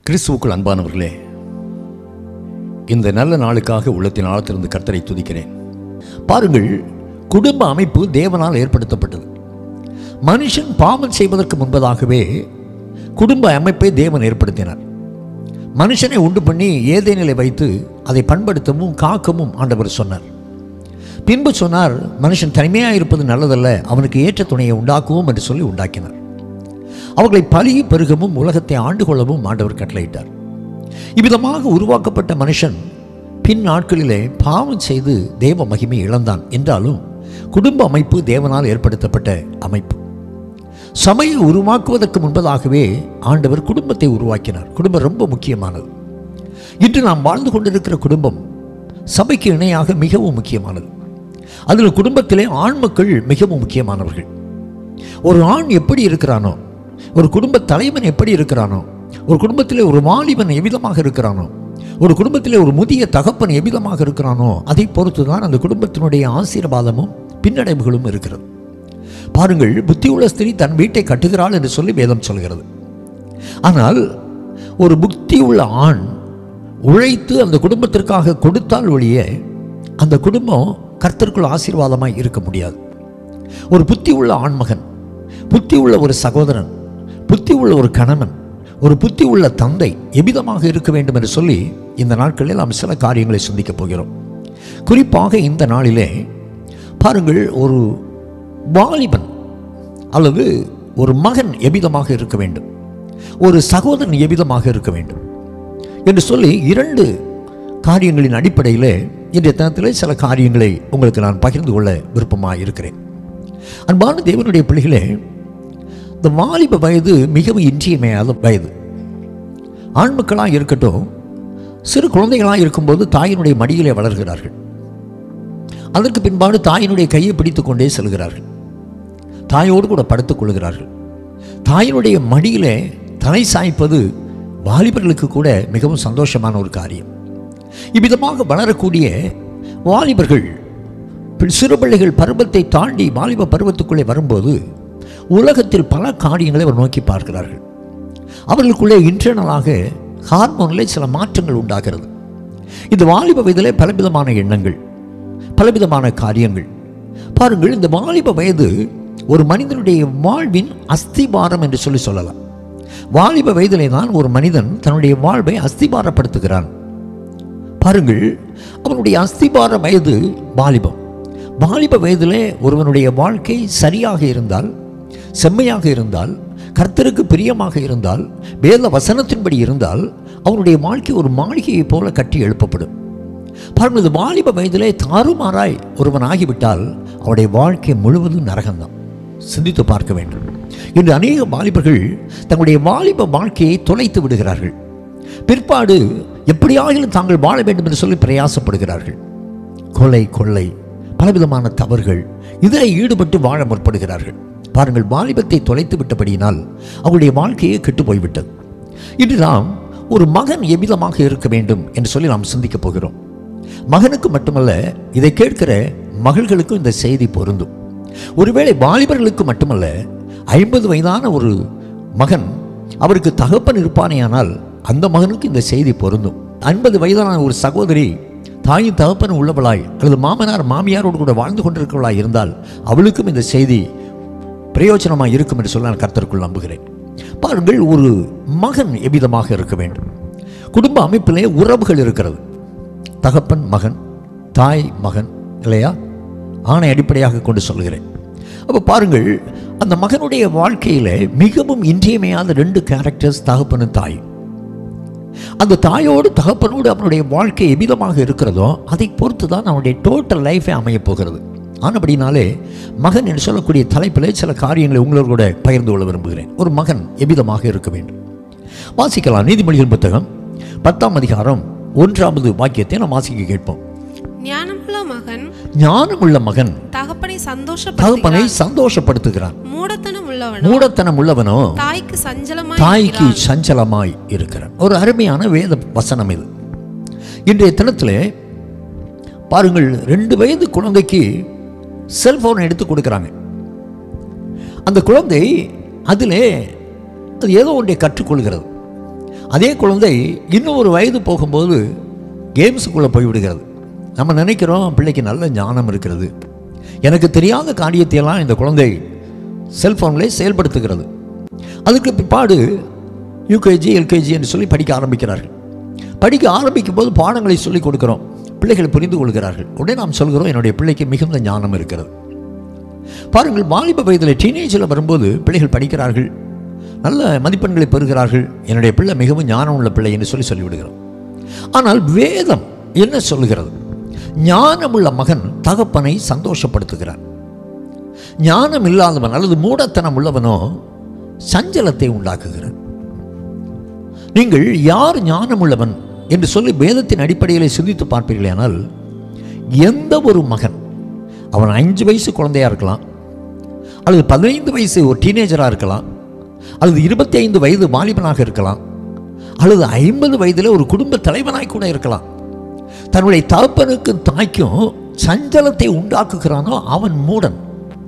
கிறிஸ்துவுக்குள் அன்பானவர்களே இந்த நல்ல நாளுக்காக உள்ளத்தின் ஆழத்திலிருந்து கர்த்தரை துதிக்கிறேன் பாருங்கள் குடும்ப அமைப்பு தேவனால் ஏற்படுத்தப்பட்டது மனுஷன் பாவம் செய்வதற்கு முன்பதாகவே குடும்ப அமைப்பை தேவன் ஏற்படுத்தினார் மனுஷனை உண்டு பண்ணி ஏதேனிலை வைத்து அதை பண்படுத்தவும் காக்கவும் ஆண்டவர் சொன்னார் பின்பு சொன்னார் மனுஷன் தனிமையாக இருப்பது நல்லதல்ல அவனுக்கு ஏற்ற துணையை உண்டாக்குவோம் என்று சொல்லி உண்டாக்கினார் அவர்களை பழகி பெருகவும் உலகத்தை ஆண்டு கொள்ளவும் ஆண்டவர் கட்டளையிட்டார் இவ்விதமாக உருவாக்கப்பட்ட மனுஷன் பின் நாட்களிலே பாவம் செய்து தேவ மகிமை இழந்தான் என்றாலும் குடும்ப அமைப்பு தேவனால் ஏற்படுத்தப்பட்ட அமைப்பு சபையை உருவாக்குவதற்கு முன்பதாகவே ஆண்டவர் குடும்பத்தை உருவாக்கினார் குடும்பம் ரொம்ப முக்கியமானது இன்று நாம் வாழ்ந்து கொண்டிருக்கிற குடும்பம் சபைக்கு இணையாக மிகவும் முக்கியமானது அதில் குடும்பத்திலே ஆண் மக்கள் மிகவும் முக்கியமானவர்கள் ஒரு ஆண் எப்படி இருக்கிறானோ ஒரு குடும்ப தலைவன் எப்படி இருக்கிறானோ ஒரு குடும்பத்திலே ஒரு வாலிபன் எவ்விதமாக இருக்கிறானோ ஒரு குடும்பத்திலே ஒரு முதிய தகப்பன் எவ்விதமாக இருக்கிறானோ அதை பொறுத்து தான் அந்த குடும்பத்தினுடைய ஆசீர்வாதமும் பின்னடைவுகளும் இருக்கிறது பாருங்கள் புத்தியுள்ள ஸ்திரீ தன் வீட்டை கட்டுகிறாள் என்று சொல்லி வேதம் சொல்கிறது ஆனால் ஒரு புத்தியுள்ள ஆண் உழைத்து அந்த குடும்பத்திற்காக கொடுத்தால் ஒழிய அந்த குடும்பம் கர்த்தருக்குள் ஆசீர்வாதமாய் இருக்க முடியாது ஒரு புத்தி உள்ள ஆண்மகன் புத்தி உள்ள ஒரு சகோதரன் புத்தி உள்ள ஒரு கணவன் ஒரு புத்தி உள்ள தந்தை எவ்விதமாக இருக்க வேண்டும் என்று சொல்லி இந்த நாட்களில் நாம் சில காரியங்களை சிந்திக்கப் போகிறோம் குறிப்பாக இந்த நாளிலே பாருங்கள் ஒரு வாலிபன் அல்லது ஒரு மகன் எவ்விதமாக இருக்க வேண்டும் ஒரு சகோதரன் எவ்விதமாக இருக்க வேண்டும் என்று சொல்லி இரண்டு காரியங்களின் அடிப்படையில் இன்றைய தினத்தில் சில காரியங்களை உங்களுக்கு நான் பகிர்ந்து கொள்ள விருப்பமாக இருக்கிறேன் அன்பான தேவனுடைய பிள்ளைகளே இந்த வாலிப வயது மிகவும் இன்றியமையாத வயது ஆண் மக்களாக இருக்கட்டும் சிறு குழந்தைகளாக இருக்கும்போது தாயினுடைய மடியிலே வளர்கிறார்கள் அதற்கு பின்பாடு தாயினுடைய கையை பிடித்து கொண்டே செல்கிறார்கள் தாயோடு கூட படுத்துக் கொள்கிறார்கள் தாயினுடைய மடியிலே தலை சாய்ப்பது வாலிபர்களுக்கு கூட மிகவும் சந்தோஷமான ஒரு காரியம் இவ்விதமாக வளரக்கூடிய வாலிபர்கள் சிறு பிள்ளைகள் பருவத்தை தாண்டி வாலிப பருவத்துக்குள்ளே வரும்போது உலகத்தில் பல காரியங்களை அவர் நோக்கி பார்க்கிறார்கள் அவர்களுக்குள்ளே இன்டர்னலாக ஹார்மோனில் சில மாற்றங்கள் உண்டாகிறது இந்த வாலிப வயதிலே பலவிதமான எண்ணங்கள் பலவிதமான காரியங்கள் பாருங்கள் இந்த வாலிப வயது ஒரு மனிதனுடைய வாழ்வின் அஸ்திபாரம் என்று சொல்லி சொல்லலாம் வாலிப வயதிலே தான் ஒரு மனிதன் தன்னுடைய வாழ்வை அஸ்திபாரப்படுத்துகிறான் பாருங்கள் அவனுடைய அஸ்திபார வயது வாலிபம் வாலிப வயதிலே ஒருவனுடைய வாழ்க்கை சரியாக இருந்தால் செம்மையாக இருந்தால் கர்த்தருக்கு பிரியமாக இருந்தால் வேத வசனத்தின்படி இருந்தால் அவனுடைய வாழ்க்கை ஒரு மாளிகையைப் போல கட்டி எழுப்பப்படும் பாருங்கள் இந்த வாலிப வயதிலே தாறுமாறாய் ஒருவன் ஆகிவிட்டால் அவருடைய வாழ்க்கை முழுவதும் நரகம்தான் சிந்தித்து பார்க்க வேண்டும் இன்று அநேக வாலிபர்கள் தங்களுடைய வாலிப வாழ்க்கையை தொலைத்து விடுகிறார்கள் பிற்பாடு எப்படியாகிலும் தாங்கள் வாழ வேண்டும் என்று சொல்லி பிரயாசப்படுகிறார்கள் கொலை கொள்ளை பலவிதமான தவறுகள் இதில் ஈடுபட்டு வாழ முற்படுகிறார்கள் பாருங்கள் வாலிபத்தை தொலைத்து விட்டபடியினால் அவருடைய வாழ்க்கையே கெட்டு போய்விட்டது இன்று நாம் ஒரு மகன் எவ்விதமாக இருக்க வேண்டும் என்று சொல்லி நாம் சிந்திக்கப் போகிறோம் மகனுக்கு மட்டுமல்ல இதை கேட்கிற மகள்களுக்கும் இந்த செய்தி பொருந்தும் ஒருவேளை வாலிபர்களுக்கு மட்டுமல்ல ஐம்பது வயதான ஒரு மகன் அவருக்கு தகப்பன் இருப்பானேயானால் அந்த மகனுக்கு இந்த செய்தி பொருந்தும் ஐம்பது வயதான ஒரு சகோதரி தாயும் தகப்பன் உள்ளவளாய் அல்லது மாமனார் மாமியாரோடு கூட வாழ்ந்து கொண்டிருக்கிறவளாய் இருந்தால் அவளுக்கும் இந்த செய்தி பிரயோஜனமாக இருக்கும் என்று சொல்ல நான் கர்த்தருக்குள் நம்புகிறேன் பாருங்கள் ஒரு மகன் எவ்விதமாக இருக்க வேண்டும் குடும்ப அமைப்பிலே உறவுகள் இருக்கிறது தகப்பன் மகன் தாய் மகன் இல்லையா ஆணை அடிப்படையாக கொண்டு சொல்கிறேன் அப்போ பாருங்கள் அந்த மகனுடைய வாழ்க்கையில் மிகவும் இன்றியமையாத ரெண்டு கேரக்டர்ஸ் தகப்பனும் தாய் அந்த தாயோடு தகப்பனோடு அவனுடைய வாழ்க்கை எவ்விதமாக இருக்கிறதோ அதை பொறுத்து தான் அவனுடைய டோட்டல் லைஃபே அமையப் போகிறது ஆனபடினாலே மகன் என்று சொல்லக்கூடிய தலைப்பில் சில காரியங்களை உங்களோடு கூட பகிர்ந்து கொள்ள விரும்புகிறேன் ஒரு மகன் எவ்விதமாக இருக்க வேண்டும் வாசிக்கலாம் நீதிமொழிகள் புத்தகம் பத்தாம் அதிகாரம் ஒன்றாவது வாக்கியத்தை நாம் வாசிக்க கேட்போம் ஞானமுள்ள மகன் ஞானமுள்ள மகன் தகப்பனை தகப்பனை சந்தோஷப்படுத்துகிறான் சந்தோஷப்படுத்துகிறான் மூடத்தனம் உள்ளவனோ மூடத்தனம் உள்ளவனோ தாய்க்கு சஞ்சலமாய் தாய்க்கு சஞ்சலமாய் இருக்கிறான் ஒரு அருமையான வேத வசனம் இது இன்றைய தினத்தில் பாருங்கள் ரெண்டு வயது குழந்தைக்கு செல்போன் எடுத்து கொடுக்குறாங்க அந்த குழந்தை அதிலே அது ஏதோ ஒன்றை கற்றுக்கொள்கிறது அதே குழந்தை இன்னும் ஒரு வயது போகும்போது கேம்ஸுக்குள்ளே போய்விடுகிறது நம்ம நினைக்கிறோம் பிள்ளைக்கு நல்ல ஞானம் இருக்கிறது எனக்கு தெரியாத காரியத்தையெல்லாம் இந்த குழந்தை செல்ஃபோனில் செயல்படுத்துகிறது அதுக்கு பிற்பாடு யூகேஜி எல்கேஜி என்று சொல்லி படிக்க ஆரம்பிக்கிறார்கள் படிக்க ஆரம்பிக்கும் போது பாடங்களை சொல்லிக் கொடுக்கிறோம் பிள்ளைகள் புரிந்து கொள்கிறார்கள் உடனே நாம் சொல்கிறோம் என்னுடைய பிள்ளைக்கு மிகுந்த ஞானம் இருக்கிறது பாருங்கள் வாலிப வயதில் டீனேஜில் வரும்போது பிள்ளைகள் படிக்கிறார்கள் நல்ல மதிப்பெண்களை பெறுகிறார்கள் என்னுடைய பிள்ளை மிகவும் ஞானம் உள்ள பிள்ளை என்று சொல்லி சொல்லிவிடுகிறோம் ஆனால் வேதம் என்ன சொல்லுகிறது ஞானமுள்ள மகன் தகப்பனை சந்தோஷப்படுத்துகிறான் ஞானம் இல்லாதவன் அல்லது மூடத்தனம் உள்ளவனோ சஞ்சலத்தை உண்டாக்குகிறான் நீங்கள் யார் ஞானமுள்ளவன் என்று சொல்லி வேதத்தின் அடிப்படையில் சிந்தித்து பார்ப்பீர்களேனால் எந்த ஒரு மகன் அவன் அஞ்சு வயசு குழந்தையா இருக்கலாம் அல்லது பதினைந்து வயசு ஒரு டீனேஜராக இருக்கலாம் அல்லது இருபத்தி ஐந்து வயது வாலிபனாக இருக்கலாம் அல்லது ஐம்பது வயதில் ஒரு குடும்ப தலைவனாய் கூட இருக்கலாம் தன்னுடைய தகப்பனுக்கும் தாய்க்கும் சஞ்சலத்தை உண்டாக்குகிறானோ அவன் மூடன்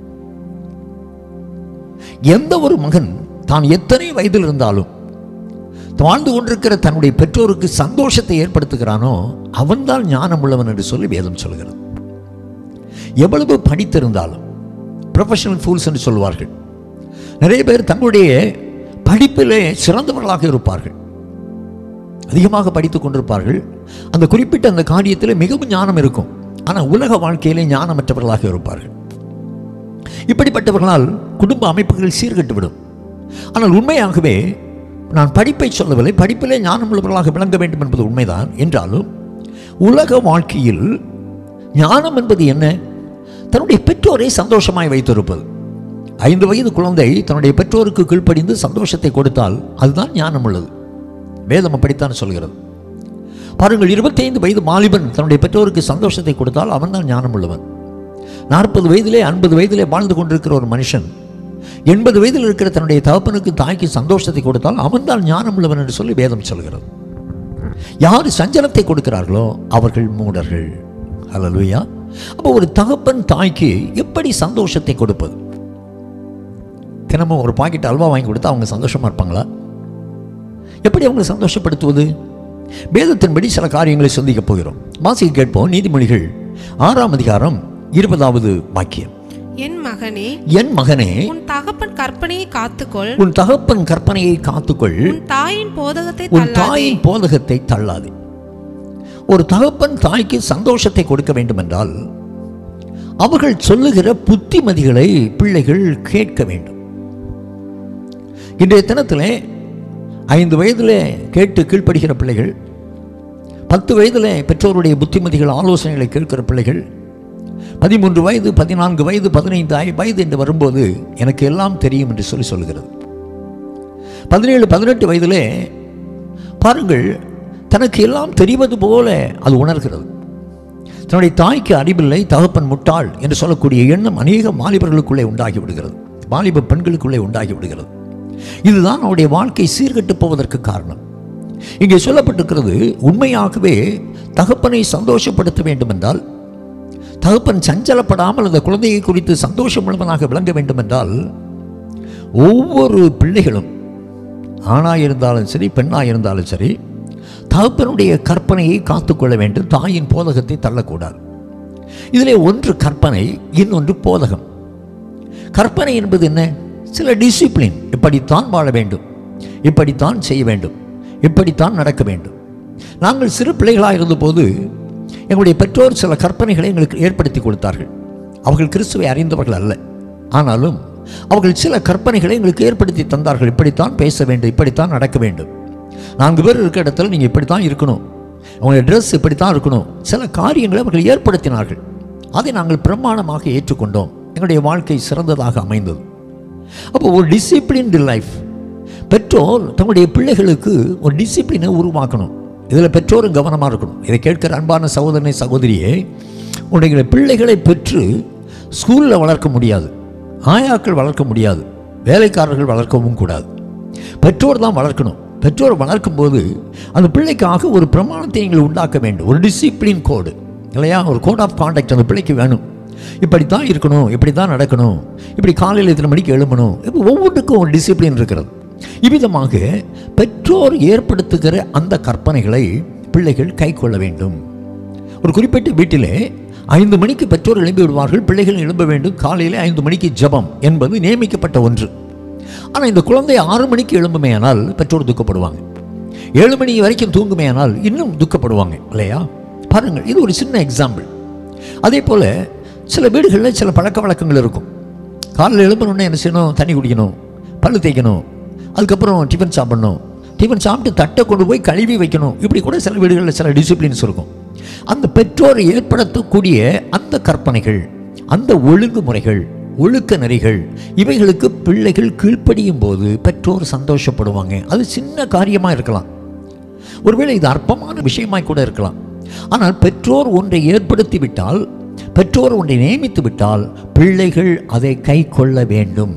எந்த ஒரு மகன் தான் எத்தனை வயதில் இருந்தாலும் வாழ்ந்து கொண்டிருக்கிற தன்னுடைய பெற்றோருக்கு சந்தோஷத்தை ஏற்படுத்துகிறானோ அவன்தான் ஞானம் உள்ளவன் என்று சொல்லி வேதம் சொல்கிறது எவ்வளவு படித்திருந்தாலும் ப்ரொஃபஷனல் ஃபூல்ஸ் என்று சொல்வார்கள் நிறைய பேர் தங்களுடைய படிப்பிலே சிறந்தவர்களாக இருப்பார்கள் அதிகமாக படித்துக் கொண்டிருப்பார்கள் அந்த குறிப்பிட்ட அந்த காரியத்தில் மிகவும் ஞானம் இருக்கும் ஆனால் உலக வாழ்க்கையிலே ஞானமற்றவர்களாக இருப்பார்கள் இப்படிப்பட்டவர்களால் குடும்ப அமைப்புகள் சீர்கட்டுவிடும் ஆனால் உண்மையாகவே நான் படிப்பை சொல்லவில்லை படிப்பிலே ஞானம் உள்ளவர்களாக விளங்க வேண்டும் என்பது உண்மைதான் என்றாலும் உலக வாழ்க்கையில் ஞானம் என்பது என்ன தன்னுடைய பெற்றோரை சந்தோஷமாய் வைத்திருப்பது ஐந்து வயது குழந்தை தன்னுடைய பெற்றோருக்கு கீழ்ப்படிந்து சந்தோஷத்தை கொடுத்தால் அதுதான் ஞானம் உள்ளது வேதம் அப்படித்தான் சொல்கிறது பாருங்கள் இருபத்தைந்து வயது மாலிபன் தன்னுடைய பெற்றோருக்கு சந்தோஷத்தை கொடுத்தால் அவன்தான் ஞானம் உள்ளவன் நாற்பது வயதிலே ஐம்பது வயதிலே வாழ்ந்து கொண்டிருக்கிற ஒரு மனுஷன் எண்பது வயதில் இருக்கிற தன்னுடைய தகப்பனுக்கு தாய்க்கு சந்தோஷத்தை கொடுத்தால் அவன்தான் ஞானம் உள்ளவன் என்று சொல்லி வேதம் சொல்கிறது யார் சஞ்சலத்தை கொடுக்கிறார்களோ அவர்கள் மூடர்கள் அல்லலுயா அப்போ ஒரு தகப்பன் தாய்க்கு எப்படி சந்தோஷத்தை கொடுப்பது தினமும் ஒரு பாக்கெட் அல்வா வாங்கி கொடுத்தா அவங்க சந்தோஷமா இருப்பாங்களா எப்படி அவங்க சந்தோஷப்படுத்துவது வேதத்தின்படி சில காரியங்களை சிந்திக்கப் போகிறோம் வாசிக்க கேட்போம் நீதிமொழிகள் ஆறாம் அதிகாரம் இருபதாவது வாக்கியம் என் மகனே என் மகனே உன் தகப்பன் கற்பனையை காத்துக்கொள் உன் தகப்பன் கற்பனையை காத்துக்கொள் உன் தாயின் போதகத்தை உன் தள்ளாதே தாயின் போதகத்தை தள்ளாதே ஒரு தகப்பன் தாய்க்கு சந்தோஷத்தை கொடுக்க வேண்டும் என்றால் அவர்கள் சொல்லுகிற புத்திமதிகளை பிள்ளைகள் கேட்க வேண்டும் இன்றைய தினத்திலே ஐந்து வயதில் கேட்டு கீழ்ப்படுகிற பிள்ளைகள் பத்து வயதில் பெற்றோருடைய புத்திமதிகள் ஆலோசனைகளை கேட்கிற பிள்ளைகள் பதிமூன்று வயது பதினான்கு வயது பதினைந்து ஐ- வயது என்று வரும்போது எனக்கு எல்லாம் தெரியும் என்று சொல்லி சொல்கிறது பதினேழு பதினெட்டு வயதிலே பாருங்கள் தனக்கு எல்லாம் தெரிவது போல அது உணர்கிறது தன்னுடைய தாய்க்கு அறிவில்லை தகப்பன் முட்டாள் என்று சொல்லக்கூடிய எண்ணம் அநேக வாலிபர்களுக்குள்ளே உண்டாகி விடுகிறது வாலிப பெண்களுக்குள்ளே உண்டாகி விடுகிறது இதுதான் அவருடைய வாழ்க்கை சீர்கெட்டு போவதற்கு காரணம் இங்கே சொல்லப்பட்டிருக்கிறது உண்மையாகவே தகப்பனை சந்தோஷப்படுத்த வேண்டும் என்றால் தகப்பன் சஞ்சலப்படாமல் அந்த குழந்தையை குறித்து சந்தோஷமுள்ளவனாக விளங்க வேண்டும் என்றால் ஒவ்வொரு பிள்ளைகளும் ஆணாக இருந்தாலும் சரி பெண்ணாக இருந்தாலும் சரி தகப்பனுடைய கற்பனையை காத்துக்கொள்ள வேண்டும் தாயின் போதகத்தை தள்ளக்கூடாது இதிலே ஒன்று கற்பனை இன்னொன்று போதகம் கற்பனை என்பது என்ன சில டிசிப்ளின் இப்படித்தான் வாழ வேண்டும் இப்படித்தான் செய்ய வேண்டும் இப்படித்தான் நடக்க வேண்டும் நாங்கள் சிறு பிள்ளைகளாக இருந்தபோது எங்களுடைய பெற்றோர் சில கற்பனைகளை எங்களுக்கு ஏற்படுத்தி கொடுத்தார்கள் அவர்கள் கிறிஸ்துவை அறிந்தவர்கள் அல்ல ஆனாலும் அவர்கள் சில கற்பனைகளை எங்களுக்கு ஏற்படுத்தி தந்தார்கள் இப்படித்தான் பேச வேண்டும் இப்படித்தான் நடக்க வேண்டும் நான்கு பேர் இருக்கிற இடத்துல நீங்கள் இப்படித்தான் இருக்கணும் உங்களுடைய ட்ரெஸ் இப்படித்தான் இருக்கணும் சில காரியங்களை அவர்கள் ஏற்படுத்தினார்கள் அதை நாங்கள் பிரமாணமாக ஏற்றுக்கொண்டோம் எங்களுடைய வாழ்க்கை சிறந்ததாக அமைந்தது அப்போ ஒரு டிசிப்ளின்டு லைஃப் பெற்றோர் தங்களுடைய பிள்ளைகளுக்கு ஒரு டிசிப்ளினை உருவாக்கணும் இதில் பெற்றோரும் கவனமாக இருக்கணும் இதை கேட்கிற அன்பான சகோதரனை சகோதரியே உன்னுடைய பிள்ளைகளை பெற்று ஸ்கூலில் வளர்க்க முடியாது ஆயாக்கள் வளர்க்க முடியாது வேலைக்காரர்கள் வளர்க்கவும் கூடாது பெற்றோர் தான் வளர்க்கணும் பெற்றோர் வளர்க்கும் போது அந்த பிள்ளைக்காக ஒரு பிரமாணத்தை நீங்கள் உண்டாக்க வேண்டும் ஒரு டிசிப்ளின் கோடு இல்லையா ஒரு கோட் ஆஃப் கான்டாக்ட் அந்த பிள்ளைக்கு வேணும் இப்படி தான் இருக்கணும் இப்படி தான் நடக்கணும் இப்படி காலையில் இத்தனை மணிக்கு எழும்பணும் இப்போ ஒவ்வொன்றுக்கும் ஒரு டிசிப்ளின் இருக்கிறது இவ்விதமாக பெற்றோர் ஏற்படுத்துகிற அந்த கற்பனைகளை பிள்ளைகள் கை கொள்ள வேண்டும் ஒரு குறிப்பிட்ட வீட்டிலே ஐந்து மணிக்கு பெற்றோர் எழுப்பி விடுவார்கள் பிள்ளைகள் எழும்ப வேண்டும் காலையிலே ஐந்து மணிக்கு ஜெபம் என்பது நியமிக்கப்பட்ட ஒன்று ஆனால் இந்த குழந்தை ஆறு மணிக்கு எழும்புமேயானால் பெற்றோர் துக்கப்படுவாங்க ஏழு மணி வரைக்கும் தூங்குமேயானால் இன்னும் துக்கப்படுவாங்க இல்லையா பாருங்கள் இது ஒரு சின்ன எக்ஸாம்பிள் அதே போல் சில வீடுகளில் சில பழக்க வழக்கங்கள் இருக்கும் காலையில் எழும்பணுன்னே என்ன செய்யணும் தண்ணி குடிக்கணும் பல்லு தேய்க்கணும் அதுக்கப்புறம் டிஃபன் சாப்பிடணும் டிஃபன் சாப்பிட்டு தட்டை கொண்டு போய் கழுவி வைக்கணும் இப்படி கூட சில வீடுகளில் சில டிசிப்ளின்ஸ் இருக்கும் அந்த பெற்றோர் ஏற்படுத்தக்கூடிய அந்த கற்பனைகள் அந்த ஒழுங்குமுறைகள் ஒழுக்க நெறிகள் இவைகளுக்கு பிள்ளைகள் கீழ்ப்படியும் போது பெற்றோர் சந்தோஷப்படுவாங்க அது சின்ன காரியமாக இருக்கலாம் ஒருவேளை இது அற்பமான விஷயமாய் கூட இருக்கலாம் ஆனால் பெற்றோர் ஒன்றை ஏற்படுத்தி விட்டால் பெற்றோர் ஒன்றை நியமித்து விட்டால் பிள்ளைகள் அதை கை கொள்ள வேண்டும்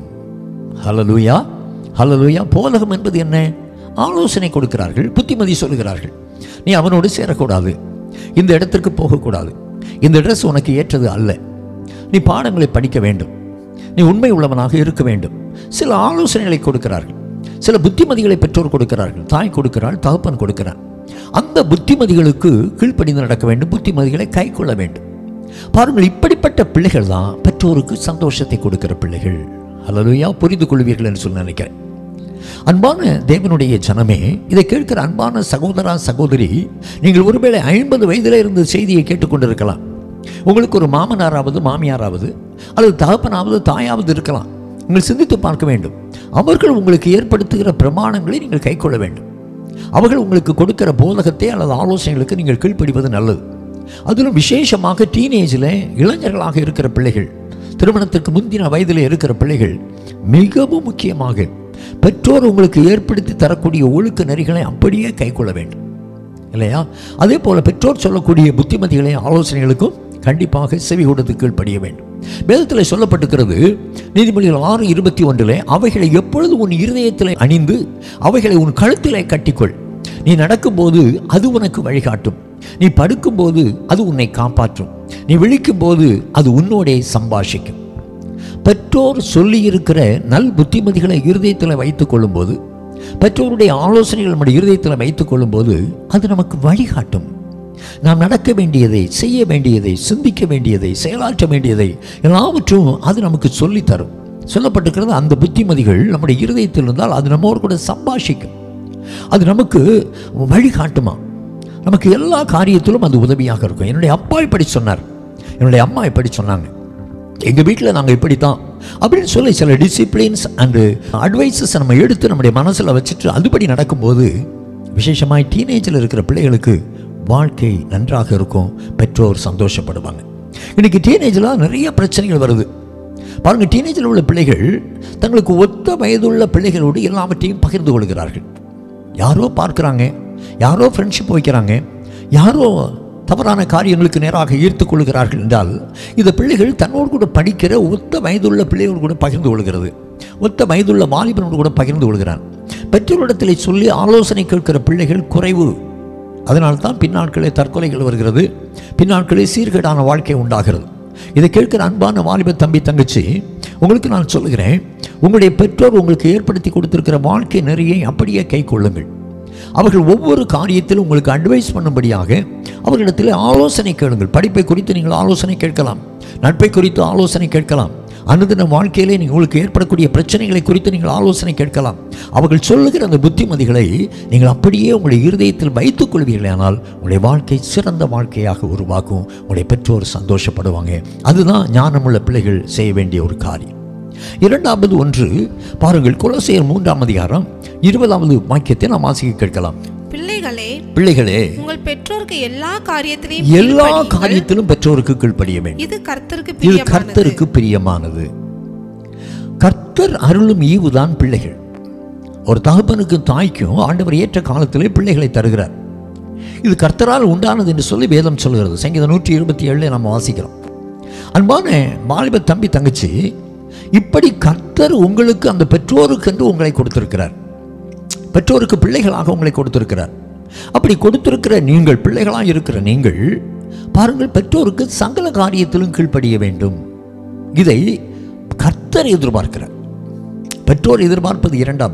ஹலலூயா ஹலலூயா போதகம் என்பது என்ன ஆலோசனை கொடுக்கிறார்கள் புத்திமதி சொல்லுகிறார்கள் நீ அவனோடு சேரக்கூடாது இந்த இடத்திற்கு போகக்கூடாது இந்த ட்ரெஸ் உனக்கு ஏற்றது அல்ல நீ பாடங்களை படிக்க வேண்டும் நீ உண்மை உள்ளவனாக இருக்க வேண்டும் சில ஆலோசனைகளை கொடுக்கிறார்கள் சில புத்திமதிகளை பெற்றோர் கொடுக்கிறார்கள் தாய் கொடுக்கிறாள் தகப்பன் கொடுக்கிறார் அந்த புத்திமதிகளுக்கு கீழ்ப்படிந்து நடக்க வேண்டும் புத்திமதிகளை கை கொள்ள வேண்டும் பாருங்கள் இப்படிப்பட்ட பிள்ளைகள் தான் பெற்றோருக்கு சந்தோஷத்தை கொடுக்கிற பிள்ளைகள் அல்லலுயா புரிந்து கொள்வீர்கள் என்று சொல்லி நினைக்கிறேன் அன்பான தேவனுடைய ஜனமே இதை கேட்கிற அன்பான சகோதரா சகோதரி நீங்கள் ஒருவேளை ஐம்பது வயதில் இருந்து செய்தியை கேட்டுக்கொண்டிருக்கலாம் உங்களுக்கு ஒரு மாமனாராவது மாமியாராவது அல்லது தகப்பனாவது தாயாவது இருக்கலாம் நீங்கள் சிந்தித்து பார்க்க வேண்டும் அவர்கள் உங்களுக்கு ஏற்படுத்துகிற பிரமாணங்களை நீங்கள் கைக்கொள்ள வேண்டும் அவர்கள் உங்களுக்கு கொடுக்கிற போதகத்தை அல்லது ஆலோசனைகளுக்கு நீங்கள் கீழ்ப்படிவது நல்லது அதிலும் விசேஷமாக டீனேஜில் இளைஞர்களாக இருக்கிற பிள்ளைகள் திருமணத்துக்கு முந்தின வயதில் இருக்கிற பிள்ளைகள் மிகவும் முக்கியமாக பெற்றோர் உங்களுக்கு ஏற்படுத்தி தரக்கூடிய ஒழுக்க நெறிகளை அப்படியே கைக்கொள்ள வேண்டும் இல்லையா அதே போல பெற்றோர் சொல்லக்கூடிய புத்திமதிகளை ஆலோசனைகளுக்கும் கண்டிப்பாக செவி கொடுத்து கீழ்ப்படிய வேண்டும் வேதத்தில் சொல்லப்பட்டிருக்கிறது நீதிமொழிகள் ஆறு இருபத்தி ஒன்றிலே அவைகளை எப்பொழுது உன் இருதயத்தில் அணிந்து அவைகளை உன் கழுத்திலே கட்டிக்கொள் நீ நடக்கும்போது அது உனக்கு வழிகாட்டும் நீ படுக்கும்போது அது உன்னை காப்பாற்றும் நீ விழிக்கும்போது அது உன்னோடே சம்பாஷிக்கும் பெற்றோர் சொல்லியிருக்கிற நல் புத்திமதிகளை இருதயத்தில் வைத்துக் கொள்ளும்போது பெற்றோருடைய ஆலோசனைகள் நம்முடைய இருதயத்தில் வைத்துக் கொள்ளும்போது அது நமக்கு வழிகாட்டும் நாம் நடக்க வேண்டியதை செய்ய வேண்டியதை சிந்திக்க வேண்டியதை செயலாற்ற வேண்டியதை எல்லாவற்றும் அது நமக்கு சொல்லித் தரும் சொல்லப்பட்டிருக்கிறது அந்த புத்திமதிகள் நம்முடைய இருதயத்தில் இருந்தால் அது நம்மோடு கூட சம்பாஷிக்கும் அது நமக்கு வழிகாட்டுமா நமக்கு எல்லா காரியத்திலும் அது உதவியாக இருக்கும் என்னுடைய அப்பா இப்படி சொன்னார் என்னுடைய அம்மா இப்படி சொன்னாங்க எங்கள் வீட்டில் நாங்கள் இப்படி தான் அப்படின்னு சொல்லி சில டிசிப்ளின்ஸ் அண்டு அட்வைசஸ் நம்ம எடுத்து நம்முடைய மனசில் வச்சுட்டு அதுபடி நடக்கும்போது விசேஷமாய் டீனேஜில் இருக்கிற பிள்ளைகளுக்கு வாழ்க்கை நன்றாக இருக்கும் பெற்றோர் சந்தோஷப்படுவாங்க இன்னைக்கு டீனேஜில் நிறைய பிரச்சனைகள் வருது பாருங்கள் டீனேஜில் உள்ள பிள்ளைகள் தங்களுக்கு ஒத்த வயதுள்ள பிள்ளைகளோடு எல்லாவற்றையும் பகிர்ந்து கொள்கிறார்கள் யாரோ பார்க்குறாங்க யாரோ ஃப்ரெண்ட்ஷிப் வைக்கிறாங்க யாரோ தவறான காரியங்களுக்கு நேராக ஈர்த்து கொள்கிறார்கள் என்றால் இந்த பிள்ளைகள் தன்னோடு கூட படிக்கிற ஒத்த வயதுள்ள பிள்ளைகளோடு கூட பகிர்ந்து கொள்கிறது ஒத்த வயதுள்ள வாலிபனோடு கூட பகிர்ந்து கொள்கிறான் பெற்றோரிடத்தில் சொல்லி ஆலோசனை கேட்கிற பிள்ளைகள் குறைவு அதனால்தான் பின்னாட்களே தற்கொலைகள் வருகிறது பின்னாட்களே சீர்கேடான வாழ்க்கை உண்டாகிறது இதை கேட்கிற அன்பான வாலிப தம்பி தங்கச்சி உங்களுக்கு நான் சொல்லுகிறேன் உங்களுடைய பெற்றோர் உங்களுக்கு ஏற்படுத்தி கொடுத்திருக்கிற வாழ்க்கை நெறியை அப்படியே கை கொள்ளுங்கள் அவர்கள் ஒவ்வொரு காரியத்திலும் உங்களுக்கு அட்வைஸ் பண்ணும்படியாக அவர்களிடத்தில் ஆலோசனை கேளுங்கள் படிப்பை குறித்து நீங்கள் ஆலோசனை கேட்கலாம் நட்பை குறித்து ஆலோசனை கேட்கலாம் அனுதின வாழ்க்கையிலே நீங்கள் உங்களுக்கு ஏற்படக்கூடிய பிரச்சனைகளை குறித்து நீங்கள் ஆலோசனை கேட்கலாம் அவர்கள் சொல்லுகிற அந்த புத்திமதிகளை நீங்கள் அப்படியே உங்களுடைய இருதயத்தில் வைத்துக் கொள்வீர்களானால் உங்களுடைய வாழ்க்கை சிறந்த வாழ்க்கையாக உருவாக்கும் உங்களுடைய பெற்றோர் சந்தோஷப்படுவாங்க அதுதான் ஞானமுள்ள பிள்ளைகள் செய்ய வேண்டிய ஒரு காரியம் இரண்டாவது ஒன்று பாருங்கள் குலசேர் மூன்றாம் அதிகாரம் இருபதாவது வாக்கியத்தை நாம் வாசிக்க கேட்கலாம் பிள்ளைகளே பிள்ளைகளே உங்கள் பெற்றோருக்கு எல்லா காரியத்திலையும் எல்லா கீழ்ப்படியுங்கள். காரியத்திலும் பெற்றோருக்கு கீழ்ப்படிய வேண்டும் இது கர்த்தருக்கு இது பிரியமானது கர்த்தருக்கு பிரியமானது கர்த்தர் அருளும் ஈவுதான் பிள்ளைகள் ஒரு தகப்பனுக்கும் தாய்க்கும் ஆண்டவர் ஏற்ற காலத்திலே பிள்ளைகளை தருகிறார் இது கர்த்தரால் உண்டானது என்று சொல்லி வேதம் சொல்கிறது சங்கீதம் நூற்றி இருபத்தி ஏழுல நம்ம வாசிக்கிறோம் அன்பான வாலிப தம்பி தங்கச்சி இப்படி கர்த்தர் உங்களுக்கு அந்த பெற்றோருக்கு என்று உங்களை கொடுத்திருக்கிறார் பெற்றோருக்கு பிள்ளைகளாக உங்களை கொடுத்திருக்கிறார் அப்படி கொடுத்திருக்கிற நீங்கள் பிள்ளைகளாக இருக்கிற நீங்கள் பாருங்கள் பெற்றோருக்கு சகல காரியத்திலும் கீழ்ப்படிய வேண்டும் இதை கர்த்தர் எதிர்பார்க்கிறார் பெற்றோர் எதிர்பார்ப்பது இரண்டாவது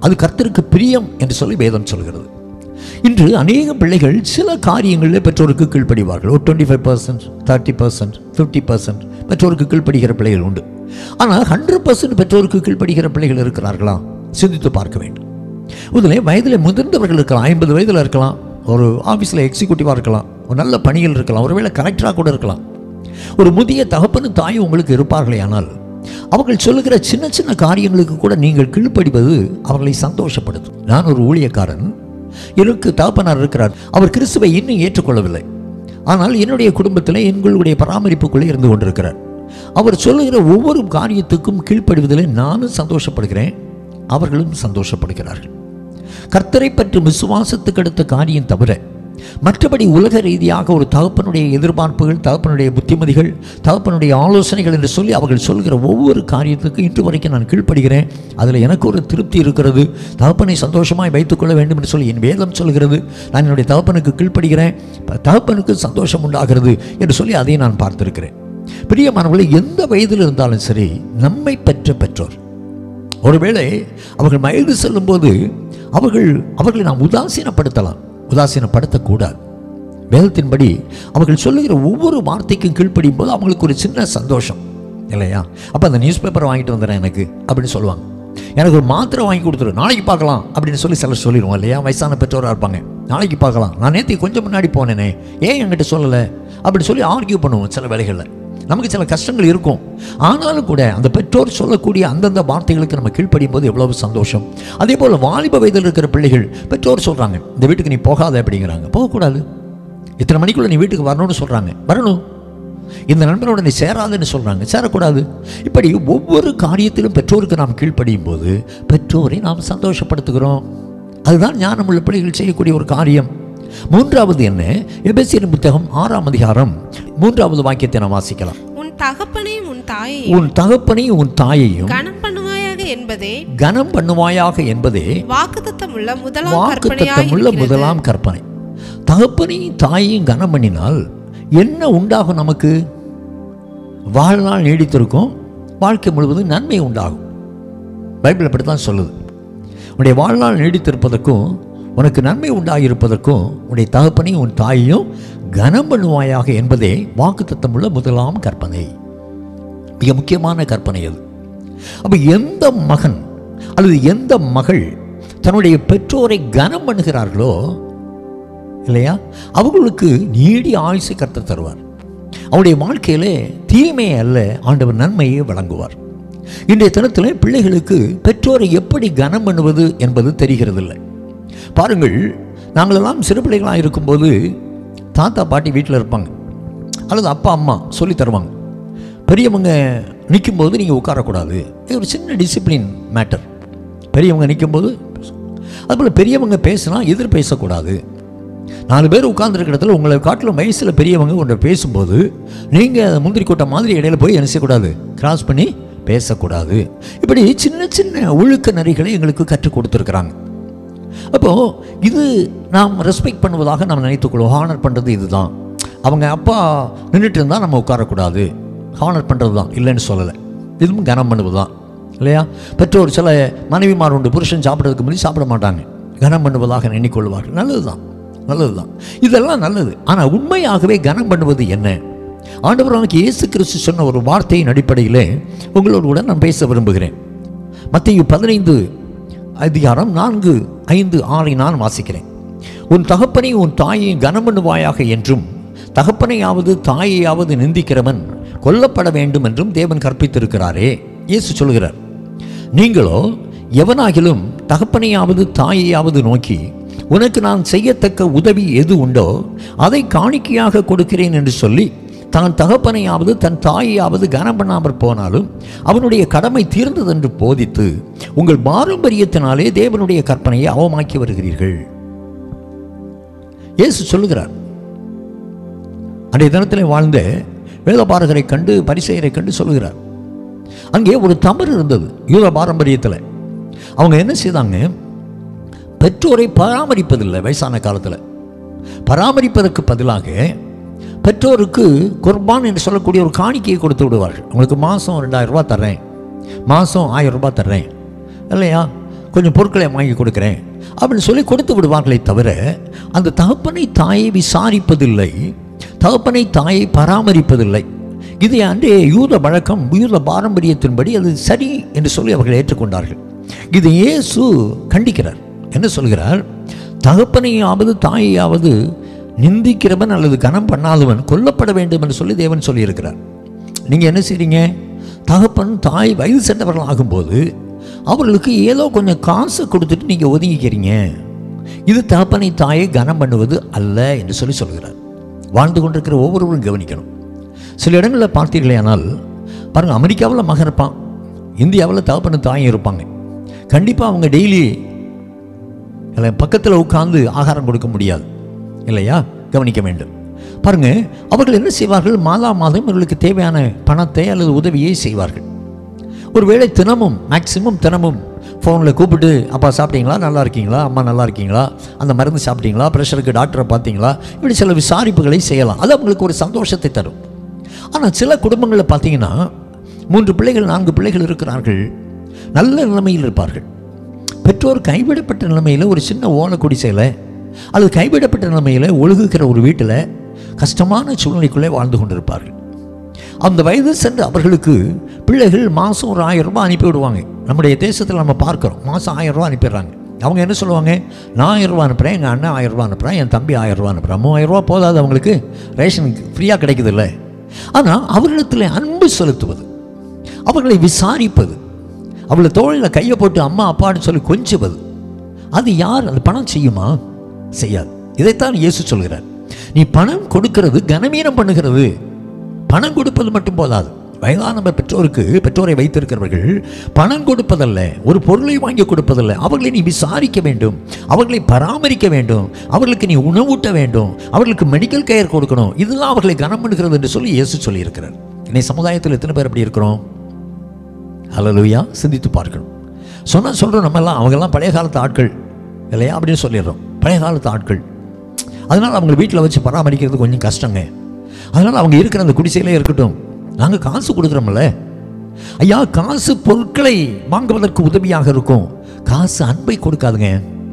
அது கர்த்தருக்கு பிரியம் என்று சொல்லி வேதம் சொல்கிறது இன்று அநேக பிள்ளைகள் சில காரியங்களில் பெற்றோருக்கு கீழ்ப்படிவார்கள் ஒரு twenty five percent thirty percent fifty percent பெற்றோருக்கு கீழ்ப்படுகிற பிள்ளைகள் உண்டு ஆனால் ஹண்ட்ரட் பர்சன்ட் பெற்றோருக்கு கீழ்ப்படுகிற பிள்ளைகள் இருக்கிறார்களா சிந்தித்து பார்க்க வேண்டும் முதலே வயதில் முதிர்ந்தவர்கள் இருக்கலாம் ஐம்பது வயதில் இருக்கலாம் ஒரு ஆஃபீஸில் எக்ஸிக்யூட்டிவாக இருக்கலாம் ஒரு நல்ல பணியில் இருக்கலாம் ஒருவேளை கலெக்டராக கூட இருக்கலாம் ஒரு முதிய தகப்பனும் தாயும் உங்களுக்கு இருப்பார்களே ஆனால் அவர்கள் சொல்லுகிற சின்ன சின்ன காரியங்களுக்கு கூட நீங்கள் கீழ்ப்படிவது அவர்களை சந்தோஷப்படுத்தும் நான் ஒரு ஊழியக்காரன் எனக்கு தகப்பனார் இருக்கிறார் அவர் கிறிஸ்துவை இன்னும் ஏற்றுக்கொள்ளவில்லை ஆனால் என்னுடைய குடும்பத்தில் எங்களுடைய பராமரிப்புக்குள்ளே இருந்து கொண்டிருக்கிறார் அவர் சொல்லுகிற ஒவ்வொரு காரியத்துக்கும் கீழ்ப்படிவதில் நானும் சந்தோஷப்படுகிறேன் அவர்களும் சந்தோஷப்படுகிறார்கள் கர்த்தரை பற்றி விசுவாசத்துக்கு அடுத்த காரியம் தவிர மற்றபடி உலக ரீதியாக ஒரு தகப்பனுடைய எதிர்பார்ப்புகள் தகப்பனுடைய புத்திமதிகள் தகப்பனுடைய ஆலோசனைகள் என்று சொல்லி அவர்கள் சொல்கிற ஒவ்வொரு காரியத்துக்கும் இன்று வரைக்கும் நான் கீழ்ப்படுகிறேன் அதில் எனக்கு ஒரு திருப்தி இருக்கிறது தகப்பனை சந்தோஷமாய் வைத்துக்கொள்ள வேண்டும் என்று சொல்லி என் வேதம் சொல்கிறது நான் என்னுடைய தகப்பனுக்கு கீழ்ப்படுகிறேன் தகப்பனுக்கு சந்தோஷம் உண்டாகிறது என்று சொல்லி அதை நான் பார்த்திருக்கிறேன் பிரியமானவர்களை எந்த வயதில் இருந்தாலும் சரி நம்மை பெற்ற பெற்றோர் ஒருவேளை அவர்கள் வயது செல்லும்போது அவர்கள் அவர்களை நாம் உதாசீனப்படுத்தலாம் உதாசீனப்படுத்தக்கூடாது வேதத்தின்படி அவர்கள் சொல்லுகிற ஒவ்வொரு வார்த்தைக்கும் கீழ்ப்படியும் போது அவங்களுக்கு ஒரு சின்ன சந்தோஷம் இல்லையா அப்போ அந்த நியூஸ் பேப்பரை வாங்கிட்டு வந்துடுறேன் எனக்கு அப்படின்னு சொல்லுவாங்க எனக்கு ஒரு மாத்திரை வாங்கி கொடுத்துரு நாளைக்கு பார்க்கலாம் அப்படின்னு சொல்லி சிலர் சொல்லிடுவோம் இல்லையா வயசான பெற்றோராக இருப்பாங்க நாளைக்கு பார்க்கலாம் நான் நேற்று கொஞ்சம் முன்னாடி போனேனே ஏன் என்கிட்ட சொல்லலை அப்படி சொல்லி ஆர்கியூ பண்ணுவோம் சில வேலைகளில் நமக்கு சில கஷ்டங்கள் இருக்கும் ஆனாலும் கூட அந்த பெற்றோர் சொல்லக்கூடிய அந்தந்த வார்த்தைகளுக்கு நம்ம கீழ்ப்படியும் போது எவ்வளவு சந்தோஷம் அதே போல் வாலிப வயதில் இருக்கிற பிள்ளைகள் பெற்றோர் சொல்கிறாங்க இந்த வீட்டுக்கு நீ போகாத அப்படிங்கிறாங்க போகக்கூடாது இத்தனை மணிக்குள்ளே நீ வீட்டுக்கு வரணும்னு சொல்கிறாங்க வரணும் இந்த நண்பரோட நீ சேராதுன்னு சொல்கிறாங்க சேரக்கூடாது இப்படி ஒவ்வொரு காரியத்திலும் பெற்றோருக்கு நாம் கீழ்ப்படியும் போது பெற்றோரை நாம் சந்தோஷப்படுத்துகிறோம் அதுதான் ஞானமுள்ள பிள்ளைகள் செய்யக்கூடிய ஒரு காரியம் மூன்றாவது என்ன எபேசியர் புத்தகம் ஆறாம் அதிகாரம் மூன்றாவது வாக்கியத்தை நாம் வாசிக்கலாம் உன் தகப்பனையும் உன் தாயையும் உன் தகப்பனையும் உன் தாயையும் கனம் பண்ணுவாயாக என்பதே கனம் பண்ணுவாயாக என்பதே வாக்குத்தத்தம் உள்ள முதலாம் வாக்குத்தத்தமுள்ள கற்பனையாய் முதலாம் கற்பனை தகப்பனையும் தாயையும் கனம் பண்ணினால் என்ன உண்டாகும் நமக்கு வாழ்நாள் நீடித்திருக்கும் வாழ்க்கை முழுவதும் நன்மை உண்டாகும் பைபிள் அப்படி தான் சொல்லுது உன்னுடைய வாழ்நாள் நீடித்திருப்பதற்கும் உனக்கு நன்மை உண்டாகியிருப்பதற்கும் உன்னுடைய தகப்பனையும் உன் தாயையும் கனம் பண்ணுவாயாக என்பதே வாக்குத்தத்தமுள்ள முதலாம் கற்பனை மிக முக்கியமான கற்பனை அது அப்போ எந்த மகன் அல்லது எந்த மகள் தன்னுடைய பெற்றோரை கனம் பண்ணுகிறார்களோ இல்லையா அவர்களுக்கு நீடி ஆயுசை கர்த்தர் தருவார் அவருடைய வாழ்க்கையிலே தீமை அல்ல ஆண்டவர் நன்மையை வழங்குவார் இன்றைய தினத்தில் பிள்ளைகளுக்கு பெற்றோரை எப்படி கனம் பண்ணுவது என்பது தெரிகிறதில்லை பாருங்கள் நாங்களெல்லாம் சிறு பிள்ளைகளாக இருக்கும்போது தாத்தா பாட்டி வீட்டில் இருப்பாங்க அல்லது அப்பா அம்மா சொல்லி தருவாங்க பெரியவங்க நிற்கும்போது நீங்கள் உட்காரக்கூடாது இது ஒரு சின்ன டிசிப்ளின் மேட்டர் பெரியவங்க நிற்கும்போது அதுபோல் பெரியவங்க பேசினா எதிர் பேசக்கூடாது நாலு பேர் உட்கார்ந்துருக்க இடத்துல உங்களை காட்டிலும் வயசில் பெரியவங்க ஒன்று பேசும்போது நீங்கள் முந்திரி கொட்டை மாதிரி இடையில போய் என்ன செய்யக்கூடாது கிராஸ் பண்ணி பேசக்கூடாது இப்படி சின்ன சின்ன ஒழுக்க நெறிகளை எங்களுக்கு கற்றுக் கொடுத்துருக்குறாங்க அப்போது இது நாம் ரெஸ்பெக்ட் பண்ணுவதாக நாம் நினைத்துக்கொள்வோம் ஹானர் பண்ணுறது இதுதான் அவங்க அப்பா நின்றுட்டு இருந்தால் நம்ம உட்காரக்கூடாது ஹானர் பண்ணுறது தான் இல்லைன்னு சொல்லலை இதுவும் கனம் பண்ணுவது தான் இல்லையா பெற்றோர் சில மனைவிமார் உண்டு புருஷன் சாப்பிட்றதுக்கு முன்னாடி சாப்பிட மாட்டாங்க கனம் பண்ணுவதாக எண்ணிக்கொள்வார்கள் நல்லது தான் நல்லது தான் இதெல்லாம் நல்லது ஆனால் உண்மையாகவே கனம் பண்ணுவது என்ன ஆண்டவர் நமக்கு இயேசு கிறிஸ்து சொன்ன ஒரு வார்த்தையின் அடிப்படையில் உங்களோடு கூட நான் பேச விரும்புகிறேன் மத்திய பதினைந்து அதிகாரம் நான்கு ஐந்து ஆறை நான் வாசிக்கிறேன் உன் தகப்பனை உன் தாயை கனம் பண்ணுவாயாக என்றும் தகப்பனையாவது தாயையாவது நிந்திக்கிறவன் கொல்லப்பட வேண்டும் என்றும் தேவன் கற்பித்திருக்கிறாரே இயேசு சொல்கிறார் நீங்களோ எவனாகிலும் தகப்பனையாவது தாயையாவது நோக்கி உனக்கு நான் செய்யத்தக்க உதவி எது உண்டோ அதை காணிக்கையாக கொடுக்கிறேன் என்று சொல்லி தான் தகப்பனையாவது தன் தாயையாவது கனம் பண்ணாமற் போனாலும் அவனுடைய கடமை தீர்ந்ததென்று போதித்து உங்கள் பாரம்பரியத்தினாலே தேவனுடைய கற்பனையை அவமாக்கி வருகிறீர்கள் இயேசு சொல்லுகிறார் அன்றைய தினத்தில் வாழ்ந்த வேதபாரகரை கண்டு பரிசெயரை கண்டு சொல்லுகிறார் அங்கே ஒரு தவறு இருந்தது யூத பாரம்பரியத்தில் அவங்க என்ன செய்தாங்க பெற்றோரை பராமரிப்பதில்லை வயசான காலத்தில் பராமரிப்பதற்கு பதிலாக பெற்றோருக்கு குர்பான் என்று சொல்லக்கூடிய ஒரு காணிக்கையை கொடுத்து விடுவார்கள் உங்களுக்கு மாதம் ரெண்டாயிரம் ரூபாய் தர்றேன் மாதம் ஆயிரம் ரூபாய் தர்றேன் இல்லையா கொஞ்சம் பொருட்களை வாங்கி கொடுக்குறேன் அப்படின்னு சொல்லி கொடுத்து விடுவார்களே தவிர அந்த தகப்பனை தாயை விசாரிப்பதில்லை தகப்பனை தாயை பராமரிப்பதில்லை இதை அன்றே யூத வழக்கம் யூத பாரம்பரியத்தின்படி அது சரி என்று சொல்லி அவர்கள் ஏற்றுக்கொண்டார்கள் இது இயேசு கண்டிக்கிறார் என்ன சொல்கிறார் தகப்பனையாவது தாயையாவது நிந்திக்கிறவன் அல்லது கனம் பண்ணாதவன் கொல்லப்பட வேண்டும் என்று சொல்லி தேவன் சொல்லியிருக்கிறார் நீங்கள் என்ன செய்றீங்க தகப்பன் தாய் வயது சென்றவர்கள் ஆகும்போது அவர்களுக்கு ஏதோ கொஞ்சம் காசு கொடுத்துட்டு நீங்கள் ஒதுங்கிக்கிறீங்க இது தகப்பனை தாயை கனம் பண்ணுவது அல்ல என்று சொல்லி சொல்கிறார் வாழ்ந்து கொண்டிருக்கிற ஒவ்வொருவரும் கவனிக்கணும் சில இடங்களில் பார்த்தீர்களேயானால் பாருங்கள் அமெரிக்காவில் மகன் இருப்பான் இந்தியாவில் தகப்பன தாயும் இருப்பாங்க கண்டிப்பாக அவங்க டெய்லி இல்லை பக்கத்தில் உட்கார்ந்து ஆகாரம் கொடுக்க முடியாது இல்லையா கவனிக்க வேண்டும் பாருங்க அவர்கள் என்ன செய்வார்கள் மாதா மாதம் இவர்களுக்கு தேவையான பணத்தை அல்லது உதவியை செய்வார்கள் ஒருவேளை தினமும் மேக்சிமம் தினமும் ஃபோனில் கூப்பிட்டு அப்பா சாப்பிட்டீங்களா நல்லா இருக்கீங்களா அம்மா நல்லா இருக்கீங்களா அந்த மருந்து சாப்பிட்டீங்களா ப்ரெஷருக்கு டாக்டரை பார்த்தீங்களா இப்படி சில விசாரிப்புகளை செய்யலாம் அது அவங்களுக்கு ஒரு சந்தோஷத்தை தரும் ஆனால் சில குடும்பங்களில் பார்த்தீங்கன்னா மூன்று பிள்ளைகள் நான்கு பிள்ளைகள் இருக்கிறார்கள் நல்ல நிலைமையில் இருப்பார்கள் பெற்றோர் கைவிடப்பட்ட நிலைமையில் ஒரு சின்ன ஓலை குடிசையில் அல்லது கைவிடப்பட்ட நிலைமையில் ஒழுகுகிற ஒரு வீட்டில் கஷ்டமான சூழ்நிலைக்குள்ளே வாழ்ந்து கொண்டிருப்பார்கள் அந்த வயது சென்று அவர்களுக்கு பிள்ளைகள் மாதம் ஒரு ஆயிரம் ரூபாய் அனுப்பி விடுவாங்க நம்முடைய தேசத்தில் நம்ம பார்க்குறோம் மாதம் ஆயிரம் ரூபாய் அனுப்பிடுறாங்க அவங்க என்ன சொல்லுவாங்க நான் ஆயிரம் ரூபாய் அனுப்புகிறேன் எங்கள் அண்ணன் ஆயிரம் ரூபாய் அனுப்புகிறேன் என் தம்பி ஆயிரம் ரூபாய் அனுப்புகிறேன் மூவாயிரம் ரூபாய் போதாது அவங்களுக்கு ரேஷன் ஃப்ரீயாக கிடைக்குதுல்ல ஆனால் அவர்களிடத்தில் அன்பு செலுத்துவது அவர்களை விசாரிப்பது அவளை தோளில் கையை போட்டு அம்மா அப்பான்னு சொல்லி கொஞ்சுவது அது யார் அது பணம் செய்யுமா செய்யாது இதைத்தான் இயேசு சொல்கிறார் நீ பணம் கொடுக்கிறது கனமீனம் பண்ணுகிறது பணம் கொடுப்பது மட்டும் போதாது வயதான பெற்றோருக்கு பெற்றோரை வைத்திருக்கிறவர்கள் பணம் கொடுப்பதல்ல ஒரு பொருளை வாங்கி கொடுப்பதல்ல அவர்களை நீ விசாரிக்க வேண்டும் அவர்களை பராமரிக்க வேண்டும் அவர்களுக்கு நீ உணவூட்ட வேண்டும் அவர்களுக்கு மெடிக்கல் கேர் கொடுக்கணும் இதுதான் அவர்களை கனம் பண்ணுகிறது என்று சொல்லி இயேசு சொல்லியிருக்கிறார் இன்னைக்கு சமுதாயத்தில் எத்தனை பேர் அப்படி இருக்கிறோம் ஹalleluya சிந்தித்து பார்க்கணும் சொன்னால் சொல்கிறோம் நம்மெல்லாம் அவங்கெல்லாம் பழைய காலத்து ஆட்கள் இல்லையா அப்படின்னு சொல்லிடுறோம் பழைய காலத்து ஆட்கள் அதனால் அவங்க வீட்டில் வச்சு பராமரிக்கிறது கொஞ்சம் கஷ்டங்க அதனால் அவங்க இருக்கிற அந்த குடிசையிலே இருக்கட்டும் நாங்கள் காசு கொடுக்குறோம்ல ஐயா காசு பொருட்களை வாங்குவதற்கு உதவியாக இருக்கும் காசு அன்பை கொடுக்காதுங்க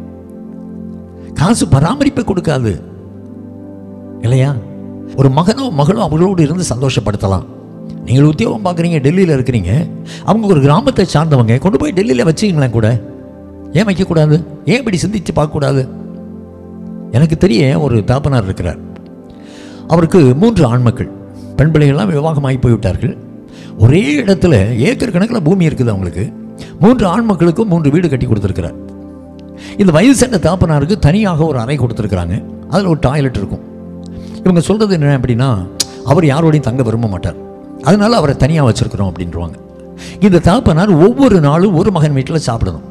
காசு பராமரிப்பை கொடுக்காது இல்லையா ஒரு மகனோ மகளோ அவர்களோடு இருந்து சந்தோஷப்படுத்தலாம் நீங்கள் உத்தியோகம் பார்க்குறீங்க டெல்லியில் இருக்கிறீங்க அவங்க ஒரு கிராமத்தை சார்ந்தவங்க கொண்டு போய் டெல்லியில் வச்சுங்களேன் கூட ஏன் வைக்கக்கூடாது ஏன் இப்படி சிந்தித்து பார்க்கக்கூடாது எனக்கு தெரிய ஒரு தாப்பனார் இருக்கிறார் அவருக்கு மூன்று ஆண்மக்கள் பெண் பிள்ளைகள்லாம் விவாகமாகி போய்விட்டார்கள் ஒரே இடத்துல ஏக்கர் கணக்கில் பூமி இருக்குது அவங்களுக்கு மூன்று ஆண்மக்களுக்கும் மூன்று வீடு கட்டி கொடுத்துருக்கிறார் இந்த வயது சென்ற தாப்பனாருக்கு தனியாக ஒரு அறை கொடுத்துருக்குறாங்க அதில் ஒரு டாய்லெட் இருக்கும் இவங்க சொல்கிறது என்ன அப்படின்னா அவர் யாரோடையும் தங்க விரும்ப மாட்டார் அதனால அவரை தனியாக வச்சிருக்கிறோம் அப்படின்றவாங்க இந்த தாப்பனார் ஒவ்வொரு நாளும் ஒரு மகன் வீட்டில் சாப்பிடணும்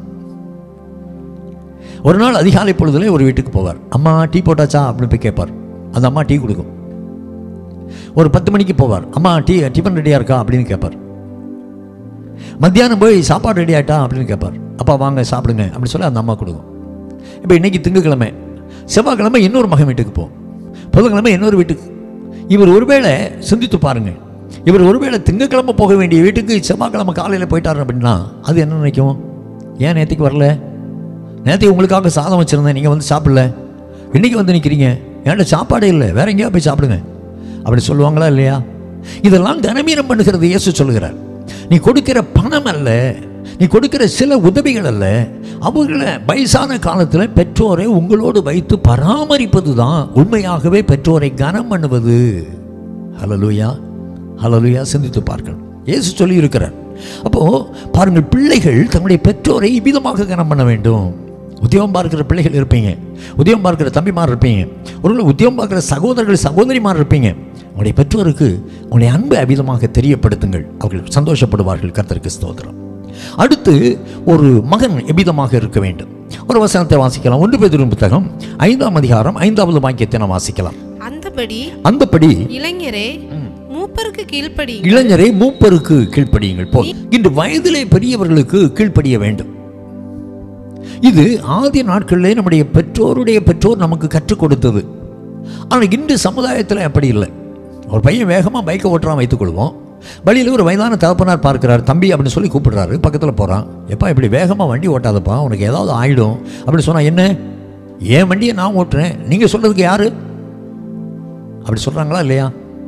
ஒரு நாள் அதிகாலை பொழுதுல ஒரு வீட்டுக்கு போவார் அம்மா டீ போட்டாச்சா அப்படின்னு போய் கேட்பார் அந்த அம்மா டீ கொடுக்கும் ஒரு பத்து மணிக்கு போவார் அம்மா டீ டிஃபன் ரெடியாக இருக்கா அப்படின்னு கேட்பார் மத்தியானம் போய் சாப்பாடு ரெடி ஆயிட்டா அப்படின்னு கேட்பார் அப்பா வாங்க சாப்பிடுங்க அப்படின்னு சொல்லி அந்த அம்மா கொடுக்கும் இப்போ இன்னைக்கு திங்கக்கிழமை செவ்வாய்க்கிழமை இன்னொரு மகன் வீட்டுக்கு போ புதன்கிழமை இன்னொரு வீட்டுக்கு இவர் ஒருவேளை சிந்தித்து பாருங்க இவர் ஒருவேளை திங்கக்கிழமை போக வேண்டிய வீட்டுக்கு செவ்வாய்க்கிழமை காலையில் போயிட்டார் அப்படின்னா அது என்ன நினைக்கும் ஏன் நேற்றுக்கு வரல நேற்றுக்கு உங்களுக்காக சாதம் வச்சுருந்தேன் நீங்கள் வந்து சாப்பிடல இன்னைக்கு வந்து நிற்கிறீங்க ஏன்டா சாப்பாடே இல்லை வேற எங்கேயா போய் சாப்பிடுங்க அப்படி சொல்லுவாங்களா இல்லையா இதெல்லாம் கனமீனம் பண்ணுகிறது இயேசு சொல்லுகிறார் நீ கொடுக்கிற பணம் அல்ல நீ கொடுக்கிற சில உதவிகள் அல்ல அவர்களை வயசான காலத்தில் பெற்றோரை உங்களோடு வைத்து பராமரிப்பது தான் உண்மையாகவே பெற்றோரை கனம் பண்ணுவது ஹலலுயா ஹலலுயா சிந்தித்து பார்க்கணும் இயேசு சொல்லி இருக்கிறார் அப்போ பாருங்கள் பிள்ளைகள் தங்களுடைய பெற்றோரை இவ்விதமாக கனம் பண்ண வேண்டும் உத்தியோகம் பார்க்கிற பிள்ளைகள் இருப்பீங்க உத்தியோகம் பார்க்கிற தம்பிமார் இருப்பீங்க ஒருவேளை உத்தியோகம் பார்க்கிற சகோதரர்கள் சகோதரிமார் இருப்பீங்க உங்களுடைய பெற்றோருக்கு உங்களுடைய அன்பை அவிதமாக தெரியப்படுத்துங்கள் அவர்கள் சந்தோஷப்படுவார்கள் கர்த்தருக்கு ஸ்தோத்திரம் அடுத்து ஒரு மகன் எவ்விதமாக இருக்க வேண்டும் ஒரு வசனத்தை வாசிக்கலாம் ஒன்று பேதுரும் புத்தகம் ஐந்தாம் அதிகாரம் ஐந்தாவது வாக்கியத்தை நாம் வாசிக்கலாம் அந்தபடி அந்தபடி இளைஞரே மூப்பருக்கு கீழ்ப்படி இளைஞரை மூப்பருக்கு கீழ்ப்படியுங்கள் போல் இன்று வயதிலே பெரியவர்களுக்கு கீழ்ப்படிய வேண்டும் இது ஆதி நாட்களிலே நம்முடைய பெற்றோருடைய பெற்றோர் நமக்கு கற்றுக் கொடுத்தது ஆனால் இன்று சமுதாயத்தில் அப்படி இல்லை ஒரு பையன் வேகமாக பைக்கை ஓட்டுறான் வைத்துக்கொள்வோம் வழியில் ஒரு வயதான தகப்பனார் பார்க்கிறார் தம்பி அப்படின்னு சொல்லி கூப்பிடுறாரு பக்கத்தில் போகிறான் எப்பா இப்படி வேகமாக வண்டி ஓட்டாதப்பா உனக்கு ஏதாவது ஆயிடும் அப்படின்னு சொன்னால் என்ன என் வண்டியை நான் ஓட்டுறேன் நீங்கள் சொல்கிறதுக்கு யாரு அப்படி சொல்கிறாங்களா இல்லையா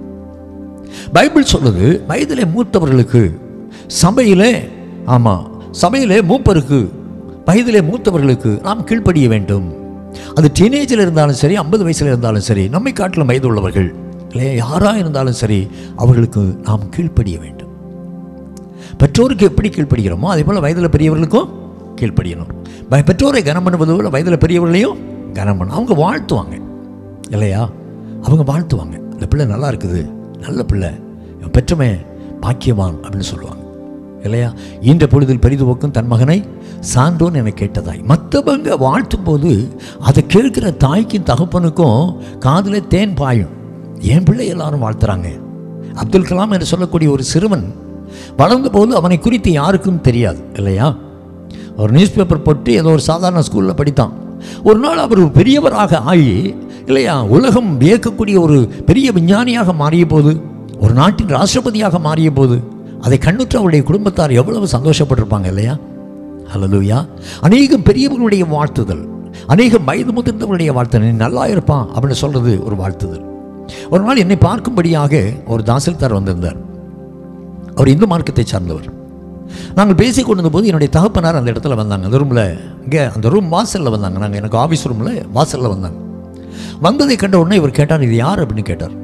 பைபிள் சொல்லுது வயதிலே மூத்தவர்களுக்கு சபையிலே ஆமாம் சபையிலே மூப்பருக்கு வயதிலே மூத்தவர்களுக்கு நாம் கீழ்ப்படிய வேண்டும் அது டீனேஜில் இருந்தாலும் சரி ஐம்பது வயசில் இருந்தாலும் சரி நம்மை காட்டிலும் வயது உள்ளவர்கள் இல்லையா யாராக இருந்தாலும் சரி அவர்களுக்கு நாம் கீழ்ப்படிய வேண்டும் பெற்றோருக்கு எப்படி கீழ்ப்படுகிறோமோ அதே போல் வயதில் பெரியவர்களுக்கும் கீழ்ப்படியணும் ப- பெற்றோரை கனம் பண்ணுவது போல வயதில் பெரியவர்களையும் கனம் பண்ணணும் அவங்க வாழ்த்துவாங்க இல்லையா அவங்க வாழ்த்துவாங்க இந்த பிள்ளை நல்லா இருக்குது நல்ல பிள்ளை இவன் பெற்றமே பாக்கியவான் அப்படின்னு சொல்லுவாங்க இல்லையா ஈன்ற பொழுதில் பெரிதுவோக்கும் தன் மகனை சான்றோன் என கேட்டதாய் மற்றவங்க வாழ்த்தும் போது அதை கேட்கிற தாய்க்கும் தகப்பனுக்கும் காதுல தேன் பாயும் என் பிள்ளை எல்லாரும் வாழ்த்துறாங்க அப்துல் கலாம் என்று சொல்லக்கூடிய ஒரு சிறுவன் வளர்ந்தபோது அவனை குறித்து யாருக்கும் தெரியாது இல்லையா ஒரு நியூஸ் பேப்பர் போட்டு ஏதோ ஒரு சாதாரண ஸ்கூலில் படித்தான் ஒரு நாள் அவர் ஒரு பெரியவராக ஆகி இல்லையா உலகம் வியக்கக்கூடிய ஒரு பெரிய விஞ்ஞானியாக மாறிய போது ஒரு நாட்டின் ராஷ்டிரபதியாக மாறிய போது அதை கண்ணுற்ற அவருடைய குடும்பத்தார் எவ்வளவு சந்தோஷப்பட்டிருப்பாங்க இல்லையா ஹalleluya அநேகம் பெரியவர்களுடைய வாழ்த்துதல் அநேகம் வயது முதிர்ந்தவர்களுடைய வாழ்த்துதல் நீ நல்லா இருப்பான் அப்படின்னு சொல்றது ஒரு வாழ்த்துதல் ஒரு நாள் என்னை பார்க்கும்படியாக ஒரு தாசில்தார் வந்திருந்தார் அவர் இந்து மார்க்கத்தை சார்ந்தவர் நாங்கள் பேசி கொண்டிருந்த போது என்னுடைய தகப்பனார் அந்த இடத்துல வந்தாங்க அந்த ரூமில் இங்கே அந்த ரூம் வாசலில் வந்தாங்க நாங்கள் எனக்கு ஆஃபீஸ் ரூமில் வாசலில் வந்தாங்க வந்ததை கண்ட உடனே இவர் கேட்டார் இது யார் அப்படின்னு கேட்டார்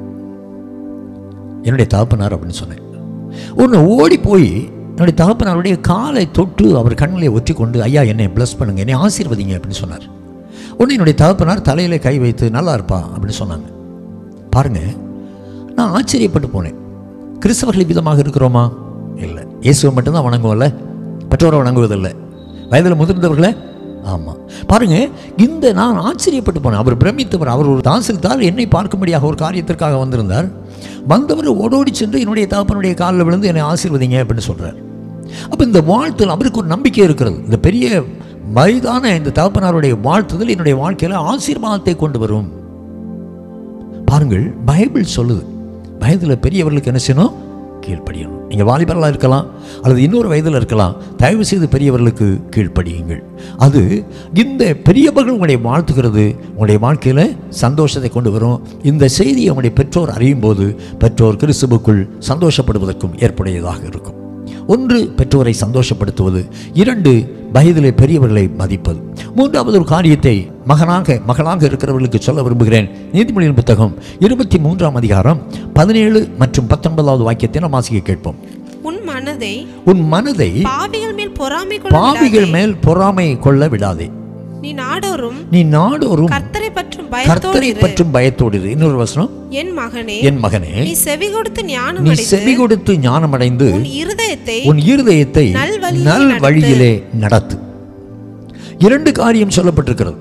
என்னுடைய தகப்பனார் அப்படின்னு சொன்னேன் ஒன்று ஓடி போய் என்னுடைய தகப்பனாருடைய காலை தொட்டு அவர் கண்ணிலே ஒற்றி கொண்டு ஐயா என்னை ப்ளஸ் பண்ணுங்க என்னை ஆசீர்வதிங்க அப்படின்னு சொன்னார் உடனே என்னுடைய தகப்பனார் தலையில கை வைத்து நல்லா இருப்பா அப்படின்னு சொன்னாங்க பாருங்க நான் ஆச்சரியப்பட்டு போனேன் கிறிஸ்தவர்கள் விதமாக இருக்கிறோமா இல்லை இயேசுவை மட்டும்தான் வணங்குவோம்ல பெற்றோரை வணங்குவதில்லை வயதில் முதிர்ந்தவர்களே ஆமாம் பாருங்க இந்த நான் ஆச்சரியப்பட்டு போனேன் அவர் பிரமித்தவர் அவர் ஒரு தாசில்தார் என்னை பார்க்கும்படியாக ஒரு காரியத்திற்காக வந்திருந்தார் வந்தவர் ஓடோடி சென்று என்னுடைய தகப்பனுடைய காலில் விழுந்து என்னை ஆசீர்வதிங்க அப்படின்னு சொல்றார் அப்போ இந்த வாழ்த்தில் அவருக்கு ஒரு நம்பிக்கை இருக்கிறது இந்த பெரிய வயதான இந்த தகப்பனாருடைய வாழ்த்துதல் என்னுடைய வாழ்க்கையில் ஆசீர்வாதத்தை கொண்டு வரும் பாருங்கள் பைபிள் சொல்லுது வயதில் பெரியவர்களுக்கு என்ன செய்யணும் கீழ்ப்படியணும் நீங்கள் வாலிபர்களாக இருக்கலாம் அல்லது இன்னொரு வயதில் இருக்கலாம் தயவு செய்து பெரியவர்களுக்கு கீழ்ப்படியுங்கள் அது இந்த பெரியவர்கள் உங்களை வாழ்த்துகிறது உங்களுடைய வாழ்க்கையில் சந்தோஷத்தை கொண்டு வரும் இந்த செய்தியை உங்களுடைய பெற்றோர் அறியும் போது பெற்றோர் கிறிஸ்துவுக்குள் சந்தோஷப்படுவதற்கும் ஏற்புடையதாக இருக்கும் ஒன்று பெற்றோரை சந்தோஷப்படுத்துவது இரண்டு வயதிலே பெரியவர்களை மதிப்பது மூன்றாவது ஒரு காரியத்தை மகனாக மகளாக இருக்கிறவர்களுக்கு சொல்ல விரும்புகிறேன் நீதிமொழியின் புத்தகம் இருபத்தி மூன்றாம் அதிகாரம் பதினேழு மற்றும் பத்தொன்பதாவது வாக்கியத்தை நாம் வாசிக்க கேட்போம் உன் மனதை உன் மனதை பாவிகள் மேல் பொறாமை கொள்ள பாவிகள் விடாதே. மேல் பொறாமை கொள்ள விடாதே நீ நாடோறும் நீ நாடோறும் கர்த்தரை பற்றும் பயத்தோடு கர்த்தரை இரு. பற்றும் பயத்தோடு இரு. இன்னொரு வசனம் என் மகனே என் மகனே நீ செவி கொடுத்து ஞானம் நீ அடைந்து செவி கொடுத்து ஞானமடைந்து உன் இருதயத்தை உன் இருதயத்தை நல்வழியிலே நல் நடத்து. வழியிலே நடத்து இரண்டு காரியம் சொல்லப்பட்டிருக்கிறது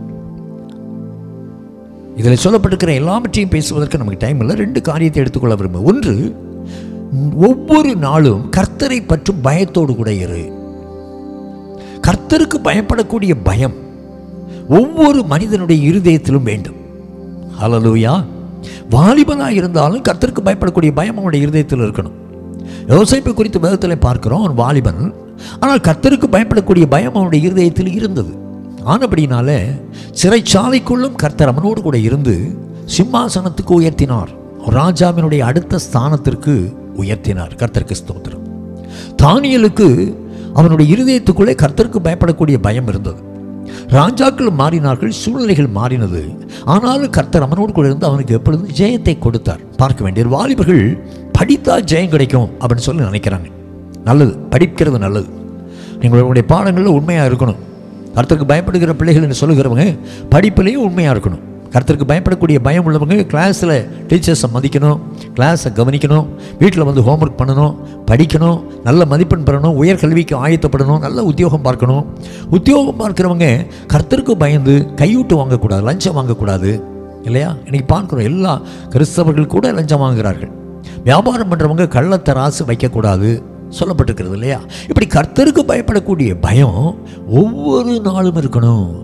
இதில் சொல்லப்பட்டிருக்கிற எல்லாவற்றையும் பேசுவதற்கு நமக்கு டைம் இல்லை ரெண்டு காரியத்தை எடுத்துக்கொள்ள விரும்புகிறேன் ஒன்று ஒவ்வொரு நாளும் கர்த்தரை பற்றும் பயத்தோடு கூட இரு கர்த்தருக்கு பயப்படக்கூடிய பயம் ஒவ்வொரு மனிதனுடைய இருதயத்திலும் வேண்டும் ஹalleluya வாலிபனாக இருந்தாலும் கர்த்தருக்கு பயப்படக்கூடிய பயம் அவனுடைய இருதயத்தில் இருக்கணும் யோசேப்பை குறித்து வேதத்தில் பார்க்கிறோம் அவன் வாலிபன் ஆனால் கர்த்தருக்கு பயப்படக்கூடிய பயம் அவனுடைய இருதயத்தில் இருந்தது ஆனபடினால சிறைச்சாலைக்குள்ளும் கர்த்தர் அவனோடு கூட இருந்து சிம்மாசனத்துக்கு உயர்த்தினார் ராஜாவினுடைய அடுத்த ஸ்தானத்திற்கு உயர்த்தினார் கர்த்தருக்கு ஸ்தோத்திரம் தானியலுக்கு அவனுடைய இருதயத்துக்குள்ளே கர்த்தருக்கு பயப்படக்கூடிய பயம் இருந்தது ராஜாக்கள் மாறினார்கள் சூழ்நிலைகள் மாறினது ஆனாலும் கர்த்தர் அவனோடு கூட இருந்து அவனுக்கு எப்பொழுதும் ஜெயத்தை கொடுத்தார் பார்க்க வேண்டிய வாலிபர்கள் படித்தால் ஜெயம் கிடைக்கும் அப்படின்னு சொல்லி நினைக்கிறாங்க நல்லது படிக்கிறது நல்லது நீங்கள் உங்களுடைய பாடங்களில் உண்மையாக இருக்கணும் கர்த்தருக்கு பயப்படுகிற பிள்ளைகள் என்று சொல்லுகிறவங்க படிப்பிலையும் உண்மையாக இருக்கணும் கர்த்தருக்கு பயப்படக்கூடிய பயம் உள்ளவங்க கிளாஸில் டீச்சர்ஸை மதிக்கணும் கிளாஸை கவனிக்கணும் வீட்டில் வந்து ஹோம்ஒர்க் பண்ணணும் படிக்கணும் நல்ல மதிப்பெண் பெறணும் உயர்கல்விக்கு ஆயத்தப்படணும் நல்ல உத்தியோகம் பார்க்கணும் உத்தியோகம் பார்க்குறவங்க கர்த்தருக்கு பயந்து கையூட்டு வாங்கக்கூடாது லஞ்சம் வாங்கக்கூடாது இல்லையா இன்னைக்கு பார்க்குறோம் எல்லா கிறிஸ்தவர்கள் கூட லஞ்சம் வாங்குகிறார்கள் வியாபாரம் பண்ணுறவங்க கள்ளத்தராசு வைக்கக்கூடாது சொல்லப்பட்டிருக்கிறது இல்லையா இப்படி கர்த்தருக்கு பயப்படக்கூடிய பயம் ஒவ்வொரு நாளும் இருக்கணும்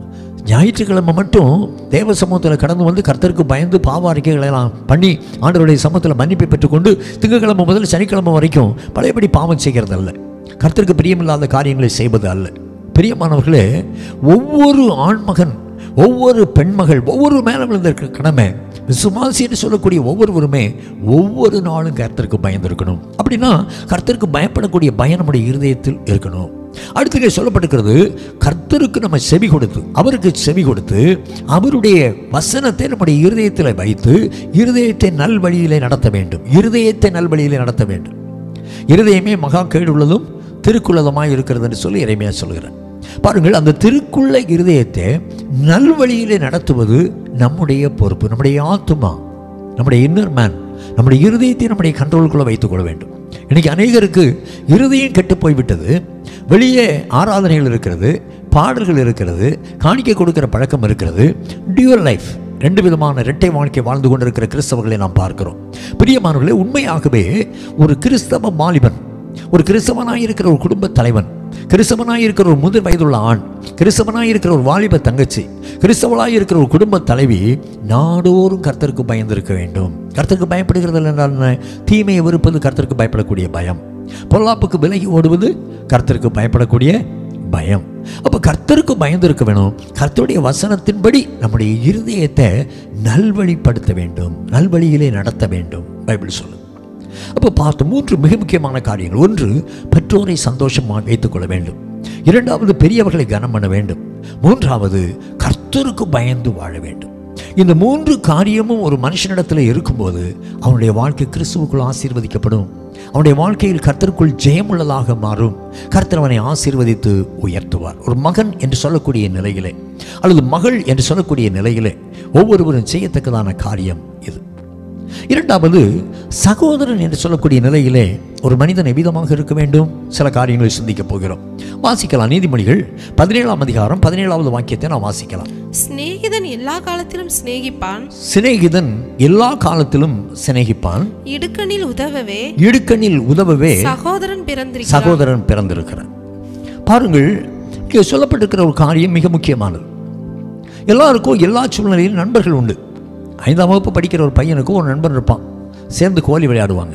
ஞாயிற்றுக்கிழமை மட்டும் தேவ சமூகத்தில் கடந்து வந்து கர்த்தருக்கு பயந்து பாவ அறிக்கைகளை எல்லாம் பண்ணி ஆண்டவருடைய சமூகத்தில் மன்னிப்பை பெற்றுக்கொண்டு திங்கட்கிழமை முதல் சனிக்கிழமை வரைக்கும் பழையபடி பாவம் செய்கிறது அல்ல கர்த்தருக்கு பிரியமில்லாத காரியங்களை செய்வது அல்ல பிரியமானவர்களே ஒவ்வொரு ஆண்மகன் ஒவ்வொரு பெண்மகள் ஒவ்வொரு மேலே விழுந்திருக்க கடமை விசுவாசி என்று சொல்லக்கூடிய ஒவ்வொருவருமே ஒவ்வொரு நாளும் கர்த்தருக்கு பயந்திருக்கணும் அப்படின்னா கர்த்தருக்கு பயப்படக்கூடிய பயம் நம்முடைய இருதயத்தில் இருக்கணும் அடுத்து இங்கே சொல்லப்பட்டிருக்கிறது கர்த்தருக்கு நம்ம செவி கொடுத்து அவருக்கு செவி கொடுத்து அவருடைய வசனத்தை நம்முடைய இருதயத்தில் வைத்து இருதயத்தை நல்வழியிலே நடத்த வேண்டும் இருதயத்தை நல்வழியிலே நடத்த வேண்டும் இருதயமே மகா கேடுள்ளதும் திருக்குள்ளதுமாய் இருக்கிறது என்று சொல்லி இறைமையா சொல்கிறேன் பாருங்கள் அந்த திருக்குள்ள இருதயத்தை நல்வழியிலே நடத்துவது நம்முடைய பொறுப்பு நம்முடைய ஆத்துமா நம்முடைய இன்னர் மேன் நம்முடைய இருதயத்தை நம்முடைய கண்ட்ரோலுக்குள்ளே வைத்துக்கொள்ள வேண்டும் இன்னைக்கு அநேகருக்கு இருதயம் கெட்டு போய்விட்டது வெளியே ஆராதனைகள் இருக்கிறது பாடல்கள் இருக்கிறது காணிக்கை கொடுக்கிற பழக்கம் இருக்கிறது டியூர் லைஃப் ரெண்டு விதமான இரட்டை வாழ்க்கை வாழ்ந்து கொண்டிருக்கிற கிறிஸ்தவர்களை நாம் பார்க்கிறோம் பிரியமானவர்களே உண்மையாகவே ஒரு கிறிஸ்தவ மாலிபன் ஒரு கிறிஸ்தவனாய் இருக்கிற ஒரு குடும்ப தலைவன் கிறிஸ்தவனாய் இருக்கிற ஒரு முதிர் வயதுள்ள ஆண் கிறிஸ்தவனாய் இருக்கிற ஒரு வாலிப தங்கச்சி கிறிஸ்தவனாய் இருக்கிற ஒரு குடும்ப தலைவி நாடோறும் கர்த்தருக்கு பயந்திருக்க வேண்டும் கர்த்தருக்கு பயப்படுகிறது என்றால் என்ன? தீமையை வெறுப்பது கர்த்தருக்கு பயப்படக்கூடிய பயம் பொல்லாப்புக்கு விலகி ஓடுவது கர்த்தருக்கு பயப்படக்கூடிய பயம் அப்போ கர்த்தருக்கு பயந்திருக்க வேணும் கர்த்தருடைய வசனத்தின்படி நம்முடைய இருதயத்தை நல்வழிப்படுத்த வேண்டும் நல்வழியிலே நடத்த வேண்டும் பைபிள் சொல்லுது அப்போ பார்த்து மூன்று மிக முக்கியமான காரியங்கள் ஒன்று பெற்றோரை சந்தோஷமாக வைத்துக்கொள்ள வேண்டும் இரண்டாவது பெரியவர்களை கனம் பண்ண வேண்டும் மூன்றாவது கர்த்தருக்கு பயந்து வாழ வேண்டும் இந்த மூன்று காரியமும் ஒரு மனுஷனிடத்தில் இருக்கும்போது அவனுடைய வாழ்க்கை கிறிஸ்துவுக்குள் ஆசீர்வதிக்கப்படும் அவனுடைய வாழ்க்கையில் கர்த்தருக்குள் ஜெயமுள்ளதாக மாறும் கர்த்தர் அவனை ஆசீர்வதித்து உயர்த்துவார் ஒரு மகன் என்று சொல்லக்கூடிய நிலையிலே அல்லது மகள் என்று சொல்லக்கூடிய நிலையிலே ஒவ்வொருவரும் செய்யத்தக்கதான காரியம் இது இரண்டாவது சகோதரன் என்று சொல்லக்கூடிய நிலையிலே ஒரு மனிதன் எவ்விதமாக இருக்க வேண்டும் சில காரியங்களை சிந்திக்கப் போகிறோம் வாசிக்கலாம் நீதிமொழிகள் பதினேழாம் அதிகாரம் பதினேழாவது வாக்கியத்தை நாம் வாசிக்கலாம் சிநேகிதன் எல்லா காலத்திலும் சிநேகிப்பான் சிநேகிதன் எல்லா காலத்திலும் சிநேகிப்பான் இடுக்கணில் உதவவே இடுக்கண்ணில் உதவவே சகோதரன் பிறந்திருக்கிறான் சகோதரன் பிறந்திருக்கிறான் பாருங்கள் இங்கே சொல்லப்பட்டிருக்கிற ஒரு காரியம் மிக முக்கியமானது எல்லாருக்கும் எல்லா சூழ்நிலையிலும் நண்பர்கள் உண்டு ஐந்தாம் வகுப்பு படிக்கிற ஒரு பையனுக்கும் ஒரு நண்பன் இருப்பான் சேர்ந்து கோலி விளையாடுவாங்க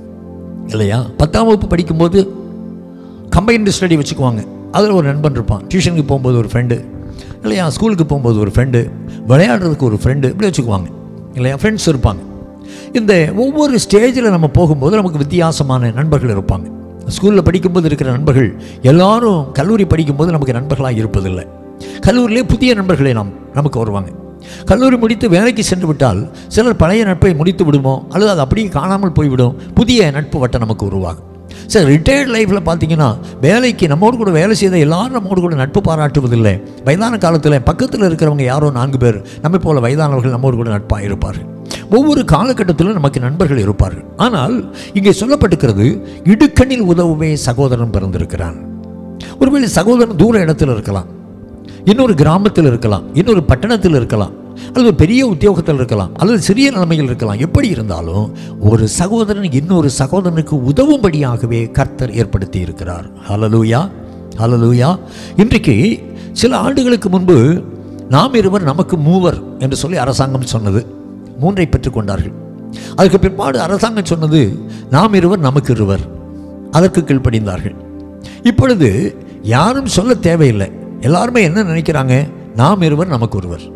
இல்லையா பத்தாம் வகுப்பு படிக்கும்போது கம்பைன்டு ஸ்டடி வச்சுக்குவாங்க அதில் ஒரு நண்பன் இருப்பான் டியூஷனுக்கு போகும்போது ஒரு ஃப்ரெண்டு இல்லையா ஸ்கூலுக்கு போகும்போது ஒரு ஃப்ரெண்டு விளையாடுறதுக்கு ஒரு ஃப்ரெண்டு இப்படி வச்சுக்குவாங்க இல்லையா ஃப்ரெண்ட்ஸ் இருப்பாங்க இந்த ஒவ்வொரு ஸ்டேஜில் நம்ம போகும்போது நமக்கு வித்தியாசமான நண்பர்கள் இருப்பாங்க ஸ்கூலில் படிக்கும்போது இருக்கிற நண்பர்கள் எல்லாரும் கல்லூரி படிக்கும்போது நமக்கு நண்பர்களாக இருப்பதில்லை கல்லூரியிலே புதிய நண்பர்களை நாம் நமக்கு வருவாங்க கல்லூரி முடித்து வேலைக்கு சென்று விட்டால் சிலர் பழைய நட்பை முடித்து விடுமோ அல்லது அது அப்படியே காணாமல் போய்விடும் புதிய நட்பு வட்டம் நமக்கு உருவாகும் சார் ரிட்டையர்ட் லைஃப்பில் பார்த்தீங்கன்னா வேலைக்கு நம்மோடு கூட வேலை செய்த எல்லாரும் நம்மோடு கூட நட்பு பாராட்டுவதில்லை வயதான காலத்தில் பக்கத்தில் இருக்கிறவங்க யாரோ நான்கு பேர் நம்மை போல வயதானவர்கள் நம்மோடு கூட நட்பாக இருப்பார்கள் ஒவ்வொரு காலகட்டத்திலும் நமக்கு நண்பர்கள் இருப்பார்கள் ஆனால் இங்கே சொல்லப்பட்டிருக்கிறது இடுக்கண்ணில் உதவுவே சகோதரன் பிறந்திருக்கிறான் ஒருவேளை சகோதரன் தூர இடத்துல இருக்கலாம் இன்னொரு கிராமத்தில் இருக்கலாம் இன்னொரு பட்டணத்தில் இருக்கலாம் அல்லது ஒரு பெரிய உத்தியோகத்தில் இருக்கலாம் அல்லது சிறிய நிலைமையில் இருக்கலாம் எப்படி இருந்தாலும் ஒரு சகோதரன் இன்னொரு சகோதரனுக்கு உதவும்படியாகவே கர்த்தர் ஏற்படுத்தி இருக்கிறார் ஹலலூயா ஹலலூயா இன்றைக்கு சில ஆண்டுகளுக்கு முன்பு நாம் இருவர் நமக்கு மூவர் என்று சொல்லி அரசாங்கம் சொன்னது மூன்றை பெற்றுக்கொண்டார்கள் அதற்கு பிற்பாடு அரசாங்கம் சொன்னது நாம் இருவர் நமக்கு இருவர் அதற்கு கீழ்ப்படிந்தார்கள் இப்பொழுது யாரும் சொல்ல தேவையில்லை எல்லாருமே என்ன நினைக்கிறாங்க நாம் இருவர் நமக்கு ஒருவர்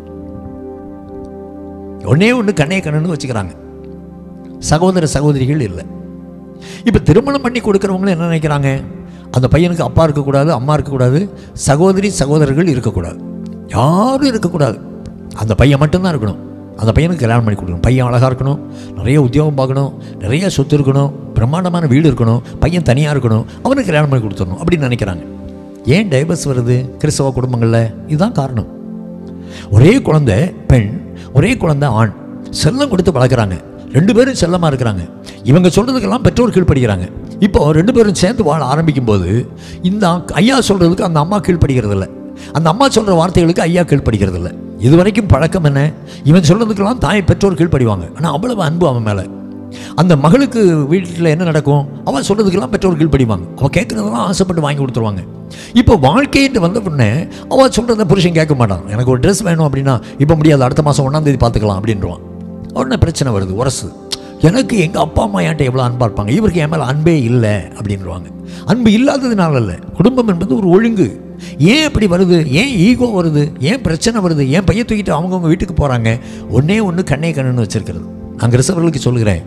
ஒன்னே ஒன்று கண்ணே கண்ணன்னு வச்சுக்கிறாங்க சகோதர சகோதரிகள் இல்லை இப்போ திருமணம் பண்ணி கொடுக்குறவங்களும் என்ன நினைக்கிறாங்க அந்த பையனுக்கு அப்பா இருக்கக்கூடாது அம்மா இருக்கக்கூடாது சகோதரி சகோதரர்கள் இருக்கக்கூடாது யாரும் இருக்கக்கூடாது அந்த பையன் மட்டும்தான் இருக்கணும் அந்த பையனுக்கு கல்யாணம் பண்ணி கொடுக்கணும் பையன் அழகாக இருக்கணும் நிறைய உத்தியோகம் பார்க்கணும் நிறைய சொத்து இருக்கணும் பிரம்மாண்டமான வீடு இருக்கணும் பையன் தனியாக இருக்கணும் அவனுக்கு கல்யாணம் பண்ணி கொடுத்துடணும் அப்படின்னு நினைக்கிறாங்க ஏன் டைவர்ஸ் வருது கிறிஸ்தவ குடும்பங்களில் இதுதான் காரணம் ஒரே குழந்தை பெண் ஒரே குழந்தை ஆண் செல்லம் கொடுத்து வளர்க்குறாங்க ரெண்டு பேரும் செல்லமாக இருக்கிறாங்க இவங்க சொல்கிறதுக்கெல்லாம் பெற்றோர் கீழ்ப்படுகிறாங்க இப்போ ரெண்டு பேரும் சேர்ந்து வாழ ஆரம்பிக்கும் போது இந்த அக்- ஐயா சொல்கிறதுக்கு அந்த அம்மா கீழ்ப்படுகிறது இல்லை அந்த அம்மா சொல்கிற வார்த்தைகளுக்கு ஐயா கீழ்ப்படுகிறது இல்லை இது வரைக்கும் பழக்கம் என்ன இவன் சொல்கிறதுக்கெல்லாம் தாய் பெற்றோர் கீழ்ப்படிவாங்க ஆனால் அவ்வளவு அன்பு அவன் மேலே அந்த மகளுக்கு வீட்டில் என்ன நடக்கும் அவன் சொல்கிறதுக்கெல்லாம் பெற்றோர் கீழ்ப்படிவாங்க அவள் கேட்குறதெல்லாம் ஆசைப்பட்டு வாங்கி கொடுத்துருவாங்க இப்போ வாழ்க்கைன்ட்டு வந்த உடனே அவள் சொல்கிறத புருஷன் கேட்க மாட்டான் எனக்கு ஒரு ட்ரெஸ் வேணும் அப்படின்னா இப்போ முடியாது அடுத்த மாதம் ஒன்றாந்தேதி பார்த்துக்கலாம் அப்படின்றான் உடனே பிரச்சனை வருது உரசு எனக்கு எங்கள் அப்பா அம்மா என்கிட்ட எவ்வளோ அன்பாக இருப்பாங்க இவருக்கு என் மேலே அன்பே இல்லை அப்படின்றவாங்க அன்பு இல்லாததுனால இல்லை குடும்பம் என்பது ஒரு ஒழுங்கு ஏன் இப்படி வருது ஏன் ஈகோ வருது ஏன் பிரச்சனை வருது ஏன் பைய தூக்கிட்டு அவங்கவுங்க வீட்டுக்கு போகிறாங்க ஒன்றே ஒன்று கண்ணே கண்ணுன்னு வச்சிருக்கிறது நான் கிறிஸ்தவர்களுக்கு சொல்கிறேன்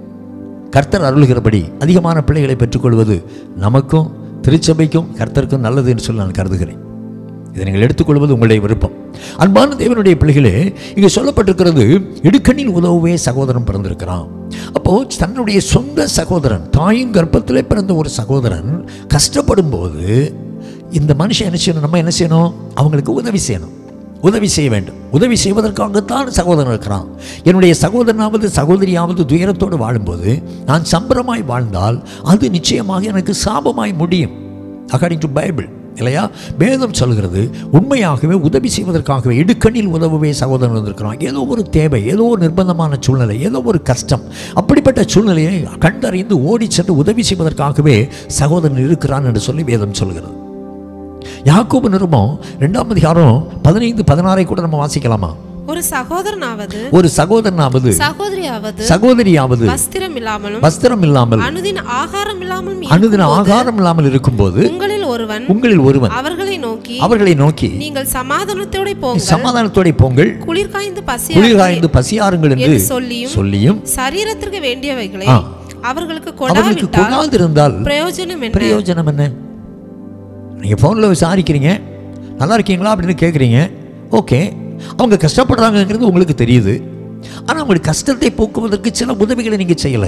கர்த்தர் அருள்கிறபடி அதிகமான பிள்ளைகளை பெற்றுக்கொள்வது நமக்கும் திருச்சபைக்கும் கர்த்தருக்கும் நல்லது என்று சொல்லி நான் கருதுகிறேன் இதை நீங்கள் எடுத்துக்கொள்வது உங்களுடைய விருப்பம் அன்பான தேவனுடைய பிள்ளைகளே இங்கே சொல்லப்பட்டிருக்கிறது இடுக்கண்ணில் உதவவே சகோதரன் பிறந்திருக்கிறான் அப்போ தன்னுடைய சொந்த சகோதரன் தாயின் கர்ப்பத்திலே பிறந்த ஒரு சகோதரன் கஷ்டப்படும் போது இந்த மனுஷன் என்ன செய்யணும் நம்ம என்ன செய்யணும் அவங்களுக்கு உதவி செய்யணும் உதவி செய்ய வேண்டும் உதவி செய்வதற்காகத்தான் சகோதரன் இருக்கிறான் என்னுடைய சகோதரனாவது சகோதரியாவது துயரத்தோடு வாழும்போது நான் சம்பரமாய் வாழ்ந்தால் அது நிச்சயமாக எனக்கு சாபமாய் முடியும் அக்கார்டிங் டு பைபிள் இல்லையா வேதம் சொல்கிறது உண்மையாகவே உதவி செய்வதற்காகவே இடுக்கண்ணில் உதவவே சகோதரன் வந்திருக்கிறான் ஏதோ ஒரு தேவை ஏதோ ஒரு நிர்பந்தமான சூழ்நிலை ஏதோ ஒரு கஷ்டம் அப்படிப்பட்ட சூழ்நிலையை கண்டறிந்து ஓடி சென்று உதவி செய்வதற்காகவே சகோதரன் இருக்கிறான் என்று சொல்லி வேதம் சொல்கிறது யாக்கோபு நிருபம் ரெண்டாம் அதிகாரம் பதினைந்து பதினாறை கூட நம்ம வாசிக்கலாமா ஒரு சகோதரனாவது ஒரு சகோதரனாவது சகோதரியாவது சகோதரியாவது வஸ்திரம் இல்லாமலும் வஸ்திரம் இல்லாமல் அனுதின ஆகாரம் இல்லாமலும் அனுதின இருக்கும்போது ஆகாரம் இல்லாமல் இருக்கும்போது உங்களில் ஒருவன் உங்களில் ஒருவன் அவர்களை நோக்கி அவர்களை நோக்கி நீங்கள் சமாதானத்தோட போங்கள் சமாதானத்தோட பொங்கல் குளிர் காய்ந்து பசி குளிர் காய்ந்து பசியாருங்கள் என்று என்று சொல்லியும் சொல்லியும் சரீரத்திற்கு வேண்டியவைகளை ஆ. அவர்களுக்கு அவர்களுக்கு கொடாவிட்டால் கொடாதிருந்தால் பிரயோஜனம் என்ன பிரயோஜனம் என்ன நீங்கள் ஃபோனில் விசாரிக்கிறீங்க நல்லா இருக்கீங்களா அப்படின்னு கேட்குறீங்க ஓகே அவங்க கஷ்டப்படுறாங்கங்கிறது உங்களுக்கு தெரியுது ஆனால் அவங்களுக்கு கஷ்டத்தை போக்குவதற்கு சில உதவிகளை நீங்கள் செய்யலை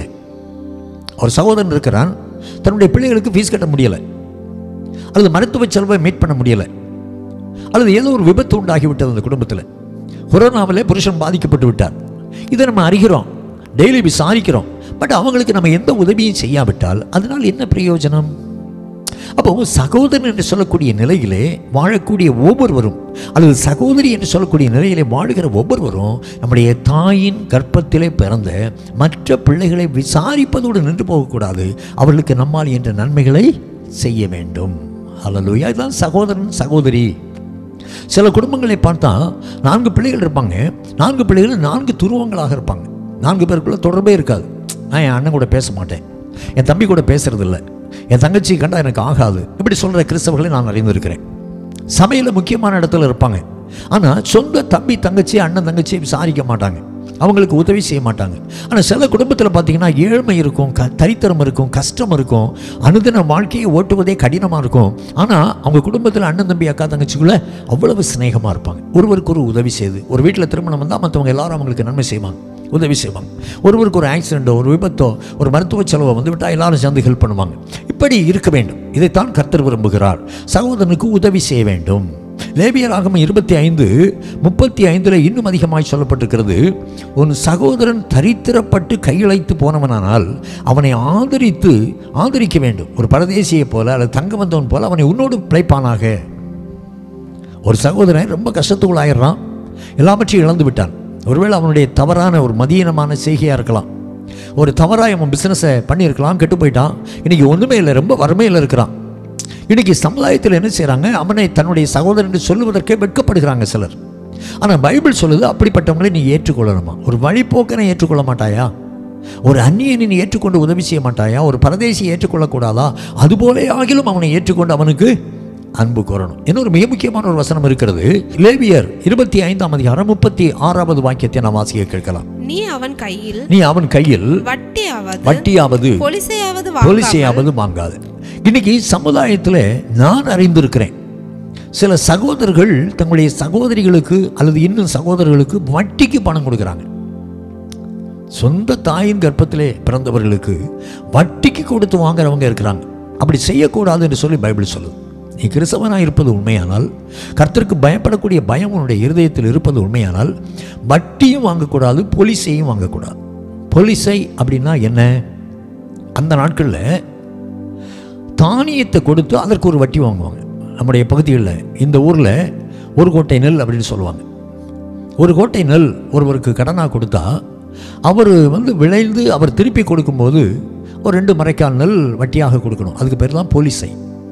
ஒரு சகோதரன் இருக்கிறான் தன்னுடைய பிள்ளைகளுக்கு ஃபீஸ் கட்ட முடியலை அல்லது மருத்துவ செலவை மீட் பண்ண முடியலை அல்லது ஏதோ ஒரு விபத்து உண்டாகிவிட்டது அந்த குடும்பத்தில் கொரோனாவிலே புருஷன் பாதிக்கப்பட்டு விட்டார் இதை நம்ம அறிகிறோம் டெய்லி விசாரிக்கிறோம் பட் அவங்களுக்கு நம்ம எந்த உதவியும் செய்யாவிட்டால் அதனால் என்ன பிரயோஜனம் அப்போ சகோதரன் என்று சொல்லக்கூடிய நிலையிலே வாழக்கூடிய ஒவ்வொருவரும் அல்லது சகோதரி என்று சொல்லக்கூடிய நிலையிலே வாழுகிற ஒவ்வொருவரும் நம்முடைய தாயின் கர்ப்பத்திலே பிறந்த மற்ற பிள்ளைகளை விசாரிப்பதோடு நின்று போகக்கூடாது அவர்களுக்கு நம்மால் என்ற நன்மைகளை செய்ய வேண்டும் அல்லலுயா இதுதான் சகோதரன் சகோதரி சில குடும்பங்களை பார்த்தா நான்கு பிள்ளைகள் இருப்பாங்க நான்கு பிள்ளைகள் நான்கு துருவங்களாக இருப்பாங்க நான்கு பேருக்குள்ள தொடர்பே இருக்காது நான் என் அண்ணன் கூட பேச மாட்டேன் என் தம்பி கூட பேசுறது இல்லை என் தங்கச்சி கண்டா எனக்கு ஆகாது இப்படி சொல்கிற கிறிஸ்தவர்களை நான் அறிந்திருக்கிறேன் சபையில் முக்கியமான இடத்துல இருப்பாங்க ஆனால் சொந்த தம்பி தங்கச்சி அண்ணன் தங்கச்சி விசாரிக்க மாட்டாங்க அவங்களுக்கு உதவி செய்ய மாட்டாங்க ஆனால் சில குடும்பத்தில் பார்த்தீங்கன்னா ஏழ்மை இருக்கும் க தரித்திரம் இருக்கும் கஷ்டம் இருக்கும் அனுதின வாழ்க்கையை ஓட்டுவதே கடினமாக இருக்கும் ஆனால் அவங்க குடும்பத்தில் அண்ணன் தம்பி அக்கா தங்கச்சிக்குள்ள அவ்வளவு சிநேகமாக இருப்பாங்க ஒருவருக்கு ஒரு உதவி செய்து ஒரு வீட்டில் திருமணம் வந்தால் மற்றவங்க எல்லாரும் அவங்களுக்கு நன்மை செய்வாங்க உதவி செய்வாங்க ஒருவருக்கு ஒரு ஆக்சிடென்ட்டோ ஒரு விபத்தோ ஒரு மருத்துவ செலவோ வந்து விட்டால் எல்லாரும் சேர்ந்து ஹெல்ப் பண்ணுவாங்க இப்படி இருக்க வேண்டும் இதைத்தான் கர்த்தர் விரும்புகிறார் சகோதரனுக்கு உதவி செய்ய வேண்டும் லேபியராகம இருபத்தி ஐந்து முப்பத்தி ஐந்தில் இன்னும் அதிகமாய் சொல்லப்பட்டிருக்கிறது உன் சகோதரன் தரித்திரப்பட்டு கையழைத்து போனவனானால் அவனை ஆதரித்து ஆதரிக்க வேண்டும் ஒரு பரதேசியை போல அல்லது தங்க வந்தவன் போல அவனை உன்னோடு பிழைப்பானாக ஒரு சகோதரன் ரொம்ப கஷ்டத்துக்குள்ளாயிடுறான் எல்லாவற்றையும் இழந்து விட்டான் ஒருவேளை அவனுடைய தவறான ஒரு மதியீனமான செய்கையாக இருக்கலாம் ஒரு தவறாக அவன் பிஸ்னஸை பண்ணியிருக்கலாம் கெட்டு போயிட்டான் இன்றைக்கி ஒன்றுமே இல்லை ரொம்ப வறுமையில் இருக்கிறான் இன்றைக்கி சமுதாயத்தில் என்ன செய்கிறாங்க அவனை தன்னுடைய சகோதரன் என்று சொல்லுவதற்கே வெட்கப்படுகிறாங்க சிலர் ஆனால் பைபிள் சொல்லுது அப்படிப்பட்டவங்களை நீ ஏற்றுக்கொள்ளணுமா ஒரு வழிபோக்கனை ஏற்றுக்கொள்ள மாட்டாயா ஒரு அந்நியனை நீ ஏற்றுக்கொண்டு உதவி செய்ய மாட்டாயா ஒரு பரதேசியை ஏற்றுக்கொள்ளக்கூடாதா அதுபோலே ஆகிலும் அவனை ஏற்றுக்கொண்டு அவனுக்கு அன்பு கூறணும் இன்னொரு மிக முக்கியமான ஒரு வசனம் இருக்கிறது லேவியர் இருபத்தி ஐந்தாம் அதிகாரம் முப்பத்தி ஆறாவது வாக்கியத்தை நாம் வாசிக்க கேட்கலாம் நீ அவன் கையில் நீ அவன் கையில் வட்டியாவது வட்டியாவது பொலிசையாவது வாங்காமல் போலீஸையாவது வாங்காது இன்னைக்கு சமுதாயத்தில் நான் அறிந்திருக்கிறேன் சில சகோதரர்கள் தங்களுடைய சகோதரிகளுக்கு அல்லது இன்னும் சகோதரர்களுக்கு வட்டிக்கு பணம் கொடுக்குறாங்க சொந்த தாயின் கர்ப்பத்திலே பிறந்தவர்களுக்கு வட்டிக்கு கொடுத்து வாங்குறவங்க இருக்கிறாங்க அப்படி செய்யக்கூடாது என்று சொல்லி பைபிள் சொல்லுது நீ கிறிஸ்தவனாக இருப்பது உண்மையானால் கர்த்தருக்கு பயப்படக்கூடிய பயம் உன்னுடைய இருதயத்தில் இருப்பது உண்மையானால் வட்டியும் வாங்கக்கூடாது பொலிசையும் வாங்கக்கூடாது பொலிசை அப்படின்னா என்ன அந்த நாட்களில் தானியத்தை கொடுத்து அதற்கு ஒரு வட்டி வாங்குவாங்க நம்முடைய பகுதிகளில் இந்த ஊரில் ஒரு கோட்டை நெல் அப்படின்னு சொல்லுவாங்க ஒரு கோட்டை நெல் ஒருவருக்கு கடனாக கொடுத்தா அவர் வந்து விளைந்து அவர் திருப்பி கொடுக்கும்போது ஒரு ரெண்டு மரைக்கால் நெல் வட்டியாக கொடுக்கணும் அதுக்கு பேர் தான் போலீஸை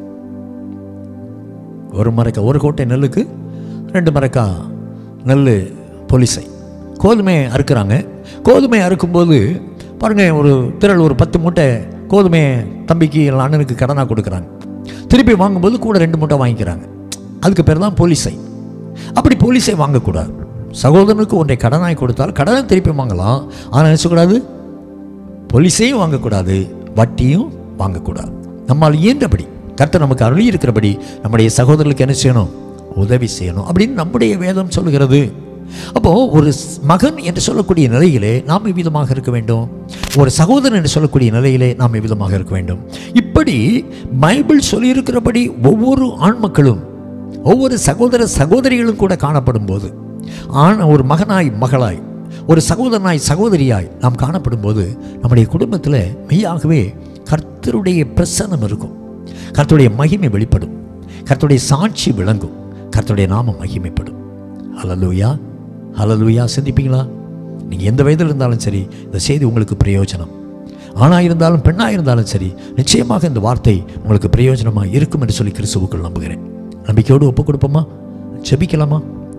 ஒரு மரக்கா ஒரு கோட்டை நெல்லுக்கு ரெண்டு மரக்கா நெல் பொலிசை கோதுமை அறுக்கிறாங்க கோதுமை அறுக்கும்போது பாருங்கள் ஒரு திரள் ஒரு பத்து மூட்டை கோதுமை தம்பிக்கு இல்லை அண்ணனுக்கு கடனாக கொடுக்குறாங்க திருப்பி வாங்கும்போது கூட ரெண்டு மூட்டை வாங்கிக்கிறாங்க அதுக்கு பேர் தான் போலீஸை அப்படி போலீஸை வாங்கக்கூடாது சகோதரனுக்கு ஒன்றை கடனாய் கொடுத்தால் கடனை திருப்பி வாங்கலாம் ஆனால் நினச்சக்கூடாது பொலிசையும் வாங்கக்கூடாது வட்டியும் வாங்கக்கூடாது நம்மால் இயன்றபடி கர்த்தர் நமக்கு அருளி இருக்கிறபடி நம்முடைய சகோதரர்களுக்கு என்ன செய்யணும் உதவி செய்யணும் அப்படின்னு நம்முடைய வேதம் சொல்கிறது அப்போ ஒரு ஸ்- மகன் என்று சொல்லக்கூடிய நிலையிலே நாம் எவ்விதமாக இருக்க வேண்டும் ஒரு சகோதரன் என்று சொல்லக்கூடிய நிலையிலே நாம் எவ்விதமாக இருக்க வேண்டும் இப்படி பைபிள் சொல்லியிருக்கிறபடி ஒவ்வொரு ஆண் மக்களும் ஒவ்வொரு சகோதர சகோதரிகளும் கூட காணப்படும் போது ஆண் ஒரு மகனாய் மகளாய் ஒரு சகோதரனாய் சகோதரியாய் நாம் காணப்படும் போது நம்முடைய குடும்பத்தில் மெய்யாகவே கர்த்தருடைய பிரசன்னம் இருக்கும் கர்த்தருடைய மகிமை வெளிப்படும் கர்த்தருடைய சாட்சி விளங்கும் கர்த்தருடைய நாமம் மகிமைப்படும் ஹலலூயா ஹலலூயா சிந்திப்பீங்களா நீங்கள் எந்த வயதில் இருந்தாலும் சரி இந்த செய்தி உங்களுக்கு பிரயோஜனம் ஆணாக இருந்தாலும் பெண்ணாக இருந்தாலும் சரி நிச்சயமாக இந்த வார்த்தை உங்களுக்கு பிரயோஜனமாக இருக்கும் என்று சொல்லி கிறிஸ்துவுக்குள் நம்புகிறேன் நம்பிக்கையோடு ஒப்புக் கொடுப்போமா ஜெபிக்கலாமா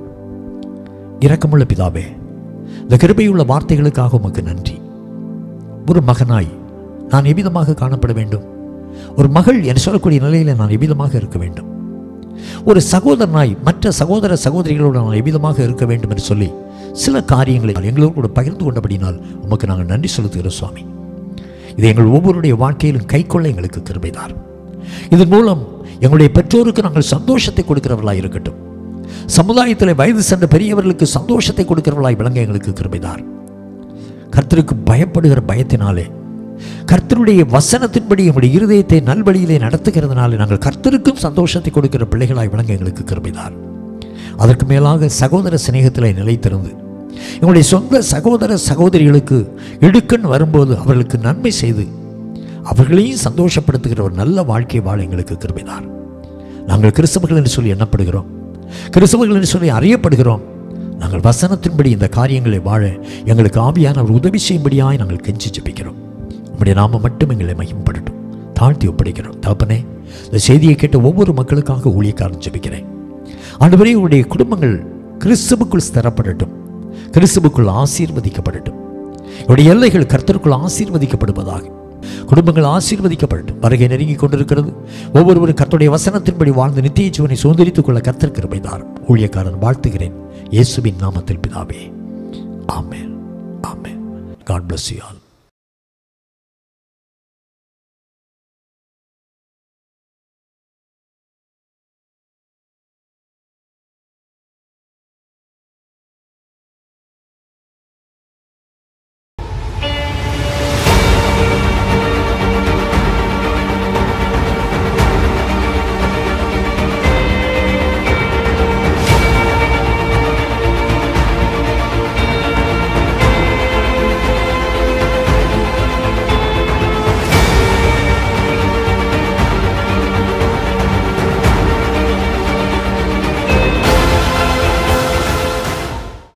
இரக்கமுள்ள பிதாவே இந்த கிருபையுள்ள வார்த்தைகளுக்காக உமக்கு நன்றி ஒரு மகனாய் நான் எவ்விதமாக காணப்பட வேண்டும் ஒரு மகள் என்று சொல்லக்கூடிய நிலையில் நான் எவ்விதமாக இருக்க வேண்டும் ஒரு சகோதரனாய் மற்ற சகோதர சகோதரிகளோடு நான் எவ்விதமாக இருக்க வேண்டும் என்று சொல்லி சில காரியங்களை எங்களோடு கூட பகிர்ந்து கொண்டபடினால் உமக்கு நாங்கள் நன்றி செலுத்துகிறோம் சுவாமி இது எங்கள் ஒவ்வொருடைய வாழ்க்கையிலும் கைக்கொள்ள எங்களுக்கு கிருபைதார் இதன் மூலம் எங்களுடைய பெற்றோருக்கு நாங்கள் சந்தோஷத்தை கொடுக்கிறவர்களாய் இருக்கட்டும் சமுதாயத்தில் வயது சென்ற பெரியவர்களுக்கு சந்தோஷத்தை கொடுக்கிறவர்களாய் விளங்க எங்களுக்கு கிருபைதார் கர்த்தருக்கு பயப்படுகிற பயத்தினாலே கர்த்தருடைய வசனத்தின்படி எங்களுடைய இருதயத்தை நல்வழியிலே நடத்துகிறதுனாலே நாங்கள் கர்த்தருக்கும் சந்தோஷத்தை கொடுக்கிற பிள்ளைகளாய் விளங்க எங்களுக்கு கிருபைதார் அதற்கு மேலாக சகோதர சிநேகத்திலே நிலைத்திருந்து எங்களுடைய சொந்த சகோதர சகோதரிகளுக்கு இடுக்கண் வரும்போது அவர்களுக்கு நன்மை செய்து அவர்களையும் சந்தோஷப்படுத்துகிற ஒரு நல்ல வாழ்க்கை வாழ எங்களுக்கு கிருபைதார் நாங்கள் கிறிஸ்தவர்கள் என்று சொல்லி எண்ணப்படுகிறோம் கிறிஸ்தவர்கள் என்று சொல்லி அறியப்படுகிறோம் நாங்கள் வசனத்தின்படி இந்த காரியங்களை வாழ எங்களுக்கு ஆவியானவர் உதவி செய்யும்படியாய் நாங்கள் கெஞ்சி ஜெபிக்கிறோம் உம்முடைய நாம மட்டும் எங்களை மகிமைப்படட்டும் தாழ்த்தி ஒப்படைக்கிறோம் தகப்பனே இந்த செய்தியை கேட்ட ஒவ்வொரு மக்களுக்காக ஊழியக்காரன் ஜெபிக்கிறேன் ஆண்டவரே உங்களுடைய குடும்பங்கள் கிறிஸ்துவுக்குள் ஸ்திரப்படட்டும் கிறிஸ்துவுக்குள் ஆசீர்வதிக்கப்படட்டும் இவருடைய எல்லைகள் கர்த்தருக்குள் ஆசீர்வதிக்கப்படுவதாக குடும்பங்கள் ஆசீர்வதிக்கப்படட்டும் வருகை நெருங்கி கொண்டிருக்கிறது ஒவ்வொருவரும் கர்த்தருடைய வசனத்தின்படி வாழ்ந்து நித்திய ஜீவனை சுதந்திரித்துக் கொள்ள கர்த்தர் கிருபைதார் ஊழியக்காரன் வாழ்த்துகிறேன் இயேசுவின் நாமத்தில் பிதாவே ஆமென் ஆமென் காட் bless you all